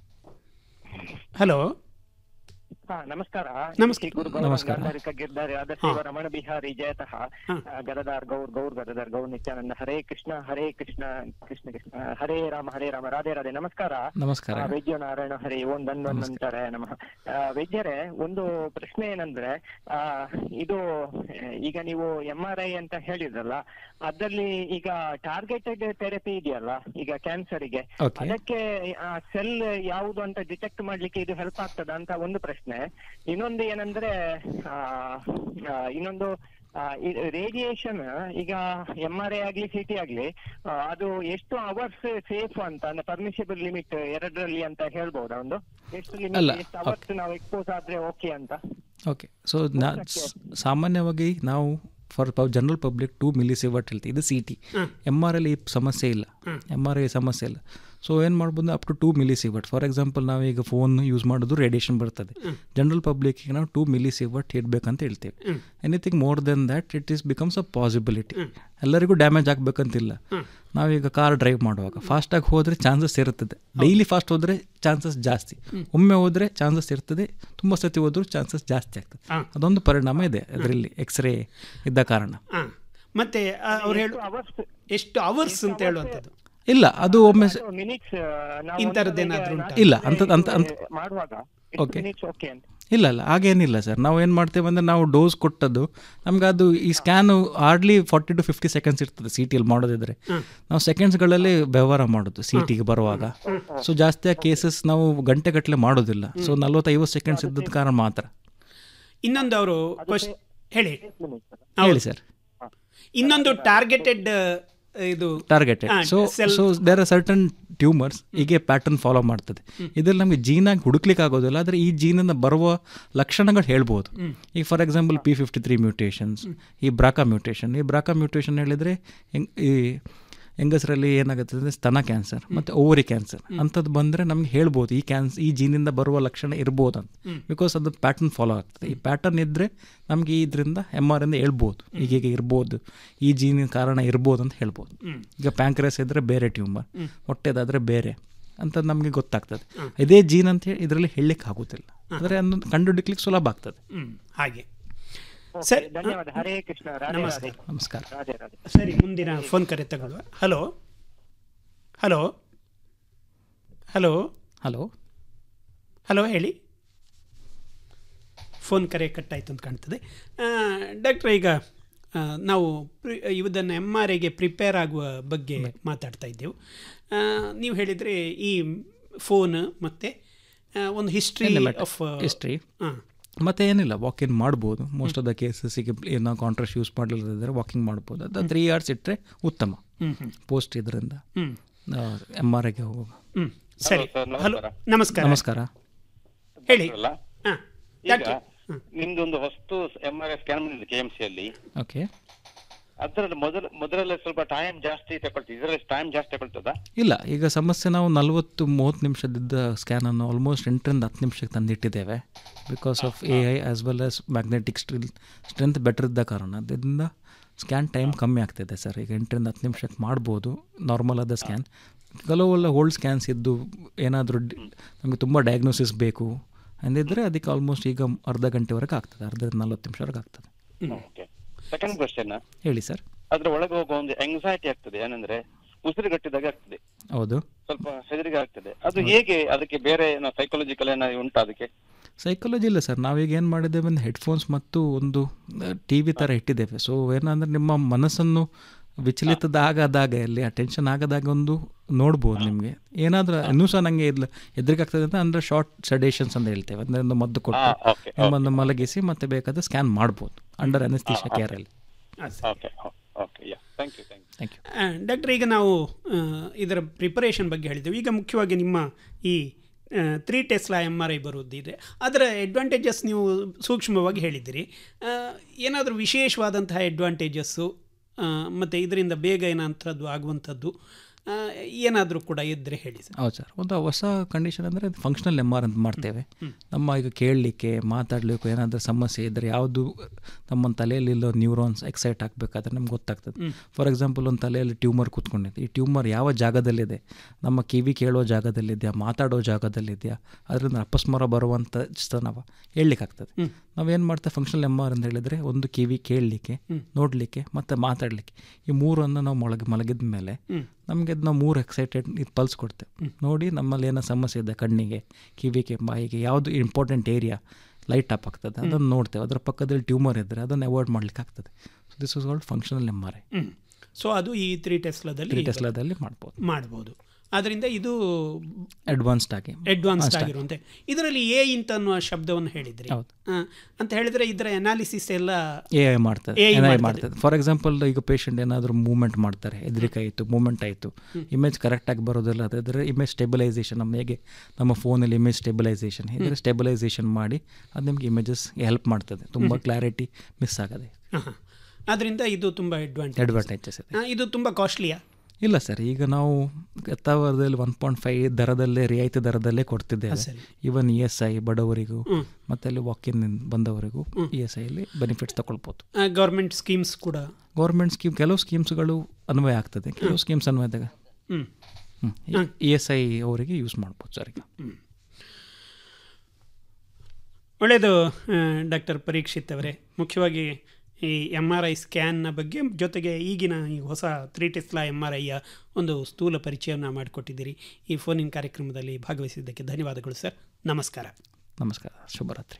S20: ಹಲೋ
S5: ಹಾ ನಮಸ್ಕಾರ
S20: ನಮಸ್ಕಾರ.
S5: ಶ್ರೀ ಗುರು ಗೌರವ
S21: ನಮಸ್ಕಾರ.
S5: ಗಾಂಧಾರಿಕ ಗಿರ್ಧಾರಿ ಆದ
S20: ಹಾ.
S5: ಶಿವ ರಮಣ ಬಿಹಾರಿ ಜಯತಃ ಆ, ಗದದಾರ್ ಗೌರ್ ಗೌರ್ ಗದದಾರ್ ಗೌರ್ ನಿತ್ಯಾನಂದ ಹರೇ ಕೃಷ್ಣ ಹರೇ ಕೃಷ್ಣ ಕೃಷ್ಣ ಕೃಷ್ಣ ಆ, ಹರೇ ರಾಮ ಹರೇ ರಾಮ ರಾಧೆ ರಾಧೆ ನಮಸ್ಕಾರ
S21: ನಮಸ್ಕಾರ.
S5: ಆ, ವೈದ್ಯ ನಾರಾಯಣ ಹರೇ ಓಂ ದಂಡನಂತರ ನಮಃ ಆ, ವೈದ್ಯರೇ ಒಂದು ಪ್ರಶ್ನೆ ಏನಂದ್ರೆ ಆ ಇದು ಆ, ಈಗ ನೀವು ಎಂ ಆರ್ ಐ ಅಂತ ಹೇಳಿದ್ರಲ್ಲ ಅದರಲ್ಲಿ ಈಗ ಟಾರ್ಗೆಟೆಡ್ ಥೆರಪಿ ಇದೆಯಲ್ಲ ಈಗ ಕ್ಯಾನ್ಸರಿಗೆ
S21: Okay.
S5: ಅದಕ್ಕೆ ಸೆಲ್ ಯಾವುದು ಅಂತ ಡಿಟೆಕ್ಟ್ ಮಾಡ್ಲಿಕ್ಕೆ ಇದು ಹೆಲ್ಪ್ ಆಗ್ತದ ಅಂತ ಒಂದು ಪ್ರಶ್ನೆ ಇನ್ನೊಂದು ಏನಂದ್ರೆ ಆ, ಆ, ಇನ್ನೊಂದು ರೇಡಿಯೇಷನ್ ಈಗ ಎಂ ಆರ್ ಐ ಆಗ್ಲಿ ಸಿ ಟಿ ಆಗ್ಲಿ ಆ, ಅದು ಎಷ್ಟು ಅವರ್ಸ್ ಸೇಫ್ ಅಂತ ಅಂದ್ರೆ ಪರ್ಮಿಸಿಬಲ್ ಲಿಮಿಟ್ ಎರಡರಲ್ಲಿ ಅಂತ ಹೇಳ್ಬೋದಾ ಒಂದು ಎಷ್ಟು ಲಿಮಿಟ್
S21: ಅಲ್ಲ,
S5: ಎಷ್ಟು ಅವರ್ಸ್ ನಾವು ಎಕ್ಸ್ಪೋಸ್ ಆದ್ರೆ ಓಕೆ ಅಂತ
S21: ಓಕೆ ಸೊ ನಾ ಸ್- ಸಾಮಾನ್ಯವಾಗಿ ನಾವು for general public two milli sievert ಹೇಳ್ತೀವಿ ಇದು ಸಿ ಟಿ
S20: ಹ್ಮ್.
S21: ಎಮ್ ಆರ್ ಅಲ್ಲಿ ಈ ಸಮಸ್ಯೆ ಇಲ್ಲ
S20: ಹ್ಮ್.
S21: ಎಮ್ ಆರ್ ಐ ಸಮಸ್ಯೆ ಇಲ್ಲ ಸೊ ಏನು ಮಾಡ್ಬೋದು up to two milli sievert for example ನಾವೀಗ ಫೋನ್ ಯೂಸ್ ಮಾಡೋದು ರೇಡಿಯೇಷನ್ ಬರ್ತದೆ
S20: ಹ್ಮ್.
S21: ಜನರಲ್ ಪಬ್ಲಿಕ್ಗೆ ನಾವು ಟೂ ಮಿಲಿ ಸಿವರ್ಟ್ ಇಡಬೇಕಂತ ಹೇಳ್ತೇವೆ
S20: ಹ್ಮ್.
S21: Anything more than that it is becomes a possibility
S20: ಹ್ಮ್.
S21: ಎಲ್ಲರಿಗೂ ಡ್ಯಾಮೇಜ್ ಆಗಬೇಕಂತಿಲ್ಲ
S20: ಹ್ಮ್.
S21: ನಾವೀಗ ಕಾರ್ ಡ್ರೈವ್ ಮಾಡುವಾಗ ಫಾಸ್ಟಾಗಿ ಹೋದರೆ ಚಾನ್ಸಸ್ ಇರುತ್ತದೆ ಡೈಲಿ ಫಾಸ್ಟ್ ಹೋದರೆ ಚಾನ್ಸಸ್ ಜಾಸ್ತಿ
S20: ಹ್ಮ್.
S21: ಒಮ್ಮೆ ಹೋದರೆ ಚಾನ್ಸಸ್ ಇರ್ತದೆ ತುಂಬ ಸತಿ ಹೋದ್ರೂ ಚಾನ್ಸಸ್ ಜಾಸ್ತಿ ಆಗ್ತದೆ
S20: ಹಾ.
S21: ಅದೊಂದು ಪರಿಣಾಮ ಇದೆ ಅದರಲ್ಲಿ ಎಕ್ಸ್ರೇ ಇದ್ದ ಕಾರಣ
S20: ಹಾ. ಮತ್ತೆ ಅವ್ರು ಹೇಳು ಎಷ್ಟು ಅವರ್ಸ್ ಅಂತ ಹೇಳುವಂಥದ್ದು
S21: ಇಲ್ಲ ಅದು ಒಮ್ಮೆ ಸ-
S5: ಮಿನಿಟ್ಸ್
S20: ಇಂಥದ್ದೇನಾದ್ರೂ ಉಂಟಾ?
S21: ಇಲ್ಲ ಅಂಥದ್ದು ಅಂತ ಅಂತ
S5: ಮಾಡುವಾಗ
S21: Okay.
S5: ಮಿನಿಟ್ಸ್ ಓಕೆ ಅಂತ
S21: ಇಲ್ಲ ಇಲ್ಲ ಹಾಗೇನಿಲ್ಲ ಸರ್ ನಾವು ಏನು ಮಾಡ್ತೇವೆ ಅಂದರೆ ನಾವು ಡೋಸ್ ಕೊಟ್ಟದ್ದು ನಮ್ಗೆ ಅದು ಈ scan hardly forty to fifty seconds ಇರ್ತದೆ ಸಿ ಟಿಯಲ್ಲಿ ಮಾಡೋದಿದ್ರೆ
S20: ಹ್ಮ್.
S21: ನಾವು ಸೆಕೆಂಡ್ಸ್ಗಳಲ್ಲಿ ವ್ಯವಹಾರ ಮಾಡೋದು ಸಿ ಟಿಗೆ ಬರುವಾಗ
S20: ಹ್ಮ್.
S21: ಸೊ ಜಾಸ್ತಿ ಕೇಸಸ್ ನಾವು ಗಂಟೆಗಟ್ಟಲೆ ಮಾಡೋದಿಲ್ಲ ಸೊ ನಲವತ್ತೈವತ್ತು ಸೆಕೆಂಡ್ಸ್ ಇದ್ದದ ಕಾರಣ ಮಾತ್ರ
S20: ಇನ್ನೊಂದು ಅವರು ಹೇಳಿ
S21: ಹೇಳಿ
S20: ಹೌದು.
S21: ಸರ್
S20: ಇನ್ನೊಂದು ಟಾರ್ಗೆಟೆಡ್ ಇದು
S21: ಟಾರ್ಗೆಟೆಡ್
S20: ಹಾ,
S21: so
S20: cell-
S21: so there are certain tumours ಹೀಗೆ ಪ್ಯಾಟರ್ನ್ ಫಾಲೋ ಮಾಡ್ತದೆ
S20: ಹ್ಮ್.
S21: ಇದ್ರಲ್ಲಿ ನಮಗೆ ಜೀನಾಗಿ ಹುಡುಕ್ಲಿಕ್ಕೆ ಆಗೋದಿಲ್ಲ ಆದರೆ ಈ ಜೀನಿಂದ ಬರುವ ಲಕ್ಷಣಗಳು ಹೇಳ್ಬೋದು
S20: ಹ್ಮ್.
S21: ಈಗ for example P fifty three mutations ಈ ಬ್ರಾಕಾ ಮ್ಯೂಟೇಷನ್ ಈ ಬ್ರಾಕಾ ಮ್ಯೂಟೇಷನ್ ಹೇಳಿದರೆ ಹೆಂಗ್- ಈ ಹೆಂಗಸರಲ್ಲಿ ಏನಾಗುತ್ತೆ ಅಂದರೆ ಸ್ತನ ಕ್ಯಾನ್ಸರ್ ಮತ್ತು ಓವರಿ ಕ್ಯಾನ್ಸರ್ ಅಂಥದ್ದು ಬಂದರೆ ನಮ್ಗೆ ಹೇಳ್ಬೋದು ಈ ಕ್ಯಾನ್ಸ್ ಈ ಜೀನಿಂದ ಬರುವ ಲಕ್ಷಣ ಇರ್ಬೋದು ಅಂತ
S20: ಹ್ಮ್.
S21: ಬಿಕಾಸ್ ಅದು ಪ್ಯಾಟರ್ನ್ ಫಾಲೋ ಆಗ್ತದೆ ಈ ಪ್ಯಾಟರ್ನ್ ಇದ್ದರೆ ನಮಗೆ ಇದರಿಂದ ಎಮ್ ಆರ್ ಇಂದ ಹೇಳ್ಬೋದು ಹೀಗೆ ಇರ್ಬೋದು ಈ ಜೀನಿನ ಕಾರಣ ಇರ್ಬೋದು ಅಂತ ಹೇಳ್ಬೋದು
S20: ಹ್ಮ್.
S21: ಈಗ ಪ್ಯಾಂಕ್ರೆಸ್ ಇದ್ದರೆ ಬೇರೆ ಟ್ಯೂಮರ್
S20: ಹ್ಮ್.
S21: ಹೊಟ್ಟೆದಾದರೆ ಬೇರೆ ಅಂತ ನಮಗೆ ಗೊತ್ತಾಗ್ತದೆ
S20: ಹ್ಮ್.
S21: ಇದೇ ಜೀನ್ ಅಂತ ಹೇಳಿ ಇದರಲ್ಲಿ ಹೇಳಲಿಕ್ಕೆ ಆಗೋದಿಲ್ಲ ಆದರೆ ಅದನ್ನು ಕಂಡುಹಿಡಿಕ್ಲಿಕ್ಕೆ ಸುಲಭ ಆಗ್ತದೆ
S20: ಹ್ಮ್ ಹಾಗೆ
S5: Okay,
S20: ಸರಿ
S5: ಧನ್ಯವಾದ ಹರೇ ಕೃಷ್ಣ ರಾಧೆ
S20: ನಮಸ್ತೆ
S5: ರಾಧೆ
S21: ನಮಸ್ಕಾರ
S5: ರಾಧೆ ರಾಧೆ
S20: ಸರಿ ಮುಂದಿನ ಫೋನ್ ಕರೆ ತಗೊಳ್ಳುವ hello hello hello
S21: hello
S20: hello ಹೇಳಿ ಫೋನ್ ಕರೆ ಕಟ್ಟಾಯಿತು ಅಂತ ಕಾಣ್ತದೆ ಡಾಕ್ಟ್ರೆ ಈಗ ಆ, ನಾವು ಪ್ರಿ ಇದನ್ನು ಎಮ್ ಆರ್ ಐಗೆ ಪ್ರಿಪೇರ್ ಆಗುವ ಬಗ್ಗೆ ಮಾತಾಡ್ತಾ ಇದ್ದೆವು ಆ, ನೀವು ಹೇಳಿದರೆ ಈ ಫೋನ್ ಮತ್ತು ಒಂದು ಹಿಸ್ಟ್ರಿ ಆಫ್
S21: ಹಿಸ್ಟ್ರಿ
S20: ಹಾಂ
S21: ಮತ್ತೆ ಏನಿಲ್ಲ ವಾಕಿಂಗ್ ಮಾಡ್ಬೋದು ಮೋಸ್ಟ್ ಆಫ್ ದ ಕೇಸಸ್ಸಿಗೆ ಏನೋ ಕಾಂಟ್ರಾಸ್ಟ್ ಯೂಸ್ ಮಾಡಲಿಲ್ಲದಿದ್ದರೆ ವಾಕಿಂಗ್ ಮಾಡ್ಬೋದು ಅದು ತ್ರೀ ಅವರ್ಸ್ ಇಟ್ಟರೆ ಉತ್ತಮ
S20: ಹ್ಮ್, ಹ್ಮ್.
S21: ಪೋಸ್ಟ್ ಇದರಿಂದ
S20: ಹ್ಮ್.
S21: ಎಮ್ ಆರ್ ಐಗೆ ಹೋಗುವಾಗ
S20: ಹ್ಮ್ ಸರಿ
S6: ಸರ್,
S20: ಹಲೋ
S6: ನಮಸ್ಕಾರ.
S20: ನಮಸ್ಕಾರ
S21: ನಮಸ್ಕಾರ
S20: ಹೇಳಿ
S6: ಅಲ್ಲ?
S20: ಹಾಂ
S6: ಈಗ
S20: ಡಾಕ್ಟರ್
S6: ನಿಮ್ದೊಂದು ಹೊಸ್ತು ಎಂ ಆರ್ ಐ ಸ್ಕ್ಯಾನ್ ಮಾಡಿದೆ ಕೆ ಎಂ ಸಿ ಅಲ್ಲಿ
S21: ಓಕೆ
S6: ಅದ್ರಲ್ಲಿ ಮೊದಲ ಮೊದಲಲ್ಲಿ ಸ್ವಲ್ಪ ಟೈಮ್ ಜಾಸ್ತಿ ತಗೊಳ್ತೀವಿ ಇದರಲ್ಲಿ ಟೈಮ್ ಜಾಸ್ತಿ ತಗೊಳ್ತದಾ
S21: ಇಲ್ಲ ಈಗ ಸಮಸ್ಯೆ ನಾವು ನಲವತ್ತು ಮೂವತ್ತು ನಿಮಿಷದಿದ್ದ ಸ್ಕ್ಯಾನನ್ನು ಆಲ್ಮೋಸ್ಟ್ ಎಂಟರಿಂದ ಹತ್ತು ನಿಮಿಷಕ್ಕೆ ತಂದಿಟ್ಟಿದ್ದೇವೆ because of A I as well as magnetic still strength better ಇದ್ದ ಕಾರಣ ಅದರಿಂದ ಸ್ಕ್ಯಾನ್ ಟೈಮ್ ಕಮ್ಮಿ ಆಗ್ತಿದೆ ಸರ್ ಈಗ ಎಂಟರಿಂದ ಹತ್ತು ನಿಮಿಷಕ್ಕೆ ಮಾಡ್ಬೋದು ನಾರ್ಮಲ್ ಆದ ಸ್ಕ್ಯಾನ್ ಕೆಲವೆಲ್ಲ ಓಲ್ಡ್ ಸ್ಕ್ಯಾನ್ಸ್ ಇದ್ದು ಏನಾದರೂ ನಮಗೆ ತುಂಬ ಡಯಾಗ್ನೋಸಿಸ್ ಬೇಕು ಅಂದಿದ್ದರೆ ಅದಕ್ಕೆ ಆಲ್ಮೋಸ್ಟ್ ಈಗ ಅರ್ಧ ಗಂಟೆವರೆಗೆ ಆಗ್ತದೆ ಅರ್ಧದಿಂದ ನಲ್ವತ್ತು ನಿಮಿಷವರೆಗೆ ಆಗ್ತದೆ
S6: ಓಕೆ ಸೆಕೆಂಡ್ ಕ್ವಶನ್
S21: ಹೇಳಿ ಸರ್
S6: ಅದ್ರ ಒಳಗೆ ಹೋಗುವ ಒಂದು ಎಂಗ್ಸೈಟಿ ಆಗ್ತದೆ ಏನಂದ್ರೆ ಉಸಿರುಗಟ್ಟಿದಾಗ ಆಗ್ತದೆ
S21: ಹೌದು
S6: ಸ್ವಲ್ಪ ಹೆದರಿಕೆ ಆಗ್ತದೆ ಅದು ಹೇಗೆ ಅದಕ್ಕೆ ಬೇರೆ ಸೈಕಾಲಜಿಕಲ್ ಏನಾದ್ರು ಉಂಟಾ ಅದಕ್ಕೆ
S21: ಸೈಕಾಲಜಿ ಇಲ್ಲ ಸರ್ ನಾವೀಗ ಏನು ಮಾಡಿದ್ದೇವೆ ಅಂದರೆ ಹೆಡ್ಫೋನ್ಸ್ ಮತ್ತು ಒಂದು ಟಿ ವಿ ಥರ ಇಟ್ಟಿದ್ದೇವೆ ಸೊ ಏನಂದರೆ ನಿಮ್ಮ ಮನಸ್ಸನ್ನು ವಿಚಲಿತದ ಆಗದಾಗ ಅಲ್ಲಿ ಆ ಟೆನ್ಷನ್ ಆಗದಾಗ ಒಂದು ನೋಡ್ಬೋದು ನಿಮಗೆ ಏನಾದರೂ ಇನ್ನೂ ಸಹ ನನಗೆ ಇಲ್ಲ ಹೆದರಿಕೆ ಆಗ್ತದೆ ಅಂತ ಅಂದರೆ ಶಾರ್ಟ್ ಸಡೇಷನ್ಸ್ ಅಂತ ಹೇಳ್ತೇವೆ ಅಂದರೆ ಒಂದು ಮದ್ದು ಕೊಟ್ಟು
S6: ಆ, okay, okay.
S21: ನಿಮ್ಮನ್ನು ಮಲಗಿಸಿ ಮತ್ತೆ ಬೇಕಾದ್ರೆ ಸ್ಕ್ಯಾನ್ ಮಾಡ್ಬೋದು ಅಂಡರ್ ಅನೆಸ್ತೀಶಾ
S6: ಆ,
S21: ಕೇರಲ್ಲಿ
S6: okay okay yeah thank you thank you
S21: thank you
S20: doctor ಈಗ ನಾವು ಆ, ಇದರ ಪ್ರಿಪರೇಷನ್ ಬಗ್ಗೆ ಹೇಳಿದ್ದೆವು ಈಗ ಮುಖ್ಯವಾಗಿ ನಿಮ್ಮ ಈ three Tesla M R I ಬರುವುದಿದೆ ಅದರ ಅಡ್ವಾಂಟೇಜಸ್ ನೀವು ಸೂಕ್ಷ್ಮವಾಗಿ ಹೇಳಿದ್ದೀರಿ ಏನಾದರೂ ವಿಶೇಷವಾದಂತಹ ಅಡ್ವಾಂಟೇಜಸ್ಸು ಮತ್ತು ಇದರಿಂದ ಬೇಗ ಏನಾಂಥದ್ದು ಆಗುವಂಥದ್ದು ಏನಾದರೂ ಕೂಡ ಇದ್ದರೆ ಹೇಳಿ ಸರ್
S21: ಹೌದು ಸರ್ ಒಂದು ಹೊಸ ಕಂಡೀಷನ್ ಅಂದರೆ ಫಂಕ್ಷನಲ್ ಎಮ್ ಆರ್ ಅಂತ ಮಾಡ್ತೇವೆ ನಮ್ಮ ಈಗ ಕೇಳಲಿಕ್ಕೆ ಮಾತಾಡಲಿಕ್ಕೆ ಏನಾದರೂ ಸಮಸ್ಯೆ ಇದ್ದರೆ ಯಾವುದು ನಮ್ಮ ತಲೆಯಲ್ಲಿಲ್ಲೋ ನ್ಯೂರಾನ್ಸ್ ಎಕ್ಸೈಟ್ ಆಗಬೇಕಾದ್ರೆ ನಮ್ಗೆ ಗೊತ್ತಾಗ್ತದೆ
S20: ಹ್ಮ್.
S21: ಫಾರ್ ಎಕ್ಸಾಂಪಲ್ ಒಂದು ತಲೆಯಲ್ಲಿ ಟ್ಯೂಮರ್ ಕೂತ್ಕೊಂಡಿದೆ ಈ ಟ್ಯೂಮರ್ ಯಾವ ಜಾಗದಲ್ಲಿದೆ ನಮ್ಮ ಕಿವಿ ಕೇಳೋ ಜಾಗದಲ್ಲಿದೆಯಾ ಮಾತಾಡೋ ಜಾಗದಲ್ಲಿದೆಯಾ ಅದರಿಂದ ಅಪಸ್ಮರ ಬರುವಂಥ ಸ್ತನವ ಹೇಳಲಿಕ್ಕಾಗ್ತದೆ
S20: ಹ್ಮ್.
S21: ನಾವೇನು ಮಾಡ್ತೇವೆ ಫಂಕ್ಷನಲ್ ಎಮ್ ಆರ್ ಅಂತ ಹೇಳಿದರೆ ಒಂದು ಕಿವಿ ಕೇಳಲಿಕ್ಕೆ
S20: ಹ್ಮ್.
S21: ನೋಡಲಿಕ್ಕೆ ಮತ್ತು ಮಾತಾಡಲಿಕ್ಕೆ ಈ ಮೂರನ್ನು ನಾವು ಮೊಳಗೆ ಮಲಗಿದ ಮೇಲೆ
S20: ಹ್ಮ್.
S21: ನಮಗೆ ನಾವು ಮೂರು ಎಕ್ಸೈಟೆಡ್ ಇದು ಪಲ್ಸ್ ಕೊಡ್ತೇವೆ ನೋಡಿ ನಮ್ಮಲ್ಲಿ ಏನೋ ಸಮಸ್ಯೆ ಇದೆ ಕಣ್ಣಿಗೆ ಕಿವಿಗೆ ಬಾಯಿಗೆ ಯಾವುದು ಇಂಪಾರ್ಟೆಂಟ್ ಏರಿಯಾ ಲೈಟ್ ಅಪ್ ಆಗ್ತದೆ ಅದನ್ನು ನೋಡ್ತೇವೆ ಅದರ ಪಕ್ಕದಲ್ಲಿ ಟ್ಯೂಮರ್ ಇದ್ದರೆ ಅದನ್ನು ಅವಾಯ್ಡ್ ಮಾಡ್ಲಿಕ್ಕೆ ಆಗ್ತದೆ so this is called functional M R I
S20: so ಅದು ಈ ತ್ರೀ ಟೆಸ್ಲಾದಲ್ಲಿ
S21: ತ್ರೀ ಟೆಸ್ಲಾದಲ್ಲಿ ಮಾಡ್ಬೋದು
S20: ಮಾಡ್ಬೋದು ಆದ್ದರಿಂದ ಇದು
S21: ಅಡ್ವಾನ್ಸ್ಡ್ ಆಗಿ
S20: ಅಡ್ವಾನ್ಸ್ಡ್
S21: Advanced ಆಗಿ.
S20: ಆಗಿರುವಂತೆ ಇದರಲ್ಲಿ ಎ ಇಂತ ಅನ್ನುವ ಶಬ್ದವನ್ನು ಹೇಳಿದ್ರಿ
S21: ಹೌದು.
S20: ಆ, ಅಂತ ಹೇಳಿದ್ರೆ ಇದರ ಅನಾಲಿಸಿಸ್ ಎಲ್ಲ
S21: ಎ ಐ ಮಾಡ್ತದೆ
S20: AI
S21: ಎನ್ ಐ
S20: ಮಾಡ್ತದೆ.
S21: ಮಾಡ್ತದೆ ಫಾರ್ ಎಕ್ಸಾಂಪಲ್ ಈಗ ಪೇಷಂಟ್ ಏನಾದರೂ ಮೂವ್ಮೆಂಟ್ ಮಾಡ್ತಾರೆ ಹೆದರಿಕೆ ಆಯಿತು ಮೂವ್ಮೆಂಟ್ ಆಯಿತು
S20: ಹ್ಮ್.
S21: ಇಮೇಜ್ ಕರೆಕ್ಟಾಗಿ ಬರೋದಿಲ್ಲ ಅದಾದರೆ ಇಮೇಜ್ ಸ್ಟೆಬಿಲೈಸೇಷನ್ ನಮ್ಮ ಹೇಗೆ ನಮ್ಮ ಫೋನಲ್ಲಿ ಇಮೇಜ್ ಸ್ಟೆಬಿಲೈಸೇಷನ್ ಇದ್ರೆ ಸ್ಟೆಬಿಲೈಸೇಷನ್ ಮಾಡಿ ಅದು ನಿಮಗೆ ಇಮೇಜಸ್ ಹೆಲ್ಪ್ ಮಾಡ್ತದೆ ತುಂಬ
S20: ಹ್ಮ್.
S21: ಕ್ಲಾರಿಟಿ ಮಿಸ್ ಆಗದೆ
S20: ಆಹಾ. ಆದ್ರಿಂದ ಇದು ತುಂಬಾ ಅಡ್ವಾಂಟೇಜ್
S21: ಅಡ್ವಾಂಟೇಜಸ್ ಇದೆ
S20: ಇದು ತುಂಬಾ ಕಾಸ್ಟ್ಲಿಯಾ
S21: ಇಲ್ಲ ಸರ್ ಈಗ ನಾವು ಎತ್ತಾವರದಲ್ಲಿ ಒನ್ ಪಾಯಿಂಟ್ ಫೈವ್ ದರದಲ್ಲೇ ರಿಯಾಯಿತಿ ದರದಲ್ಲೇ ಕೊಡ್ತಿದ್ದೇವೆ
S20: ಸರಿ.
S21: ಇವನ್ ಇ ಎಸ್ ಐ ಬಡವರಿಗೂ
S20: ಹ್ಮ್.
S21: ಮತ್ತೆ ಅಲ್ಲಿ ವಾಕಿನ್ ಬಂದವರಿಗೂ ಇ ಎಸ್ ಐಲಿ ಬೆನಿಫಿಟ್ಸ್ ತಗೊಳ್ಬೋದು
S20: ಗೌರ್ಮೆಂಟ್ ಸ್ಕೀಮ್ಸ್ ಕೂಡ
S21: ಗೌರ್ಮೆಂಟ್ ಸ್ಕೀಮ್ ಕೆಲವು ಸ್ಕೀಮ್ಸ್ಗಳು ಅನ್ವಯ ಆಗ್ತದೆ ಕೆಲವು ಸ್ಕೀಮ್ಸ್ ಅನ್ವಯದಾಗ
S20: ಹ್ಮ್.
S21: ಇ ಎಸ್ ಐ ಅವರಿಗೆ ಯೂಸ್ ಮಾಡ್ಬೋದು ಸರ್ ಈಗ
S20: ಒಳ್ಳೆಯದು ಡಾಕ್ಟರ್ ಪರೀಕ್ಷಿತ್ ಅವರೇ ಮುಖ್ಯವಾಗಿ ಈ ಎಮ್ ಆರ್ ಐ ಸ್ಕ್ಯಾನ್ನ ಬಗ್ಗೆ ಜೊತೆಗೆ ಈಗಿನ ಈ ಹೊಸ ತ್ರೀ ಟೆಸ್ಲಾ ಎಮ್ ಆರ್ ಐಯ ಒಂದು ಸ್ಥೂಲ ಪರಿಚಯವನ್ನು ಮಾಡಿಕೊಟ್ಟಿದ್ದೀರಿ ಈ ಫೋನಿನ ಕಾರ್ಯಕ್ರಮದಲ್ಲಿ ಭಾಗವಹಿಸಿದ್ದಕ್ಕೆ ಧನ್ಯವಾದಗಳು ಸರ್ ನಮಸ್ಕಾರ
S21: ನಮಸ್ಕಾರ ಶುಭರಾತ್ರಿ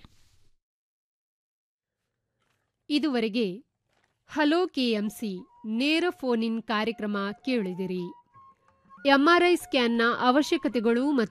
S1: ಇದುವರೆಗೆ ಹಲೋ ಕೆಎಂಸಿ ನೇರ ಫೋನ್ ಇನ್ ಕಾರ್ಯಕ್ರಮ ಕೇಳಿದಿರಿ ಎಂಆರ್ಐ ಸ್ಕ್ಯಾನ್ನ ಅವಶ್ಯಕತೆಗಳು ಮತ್ತು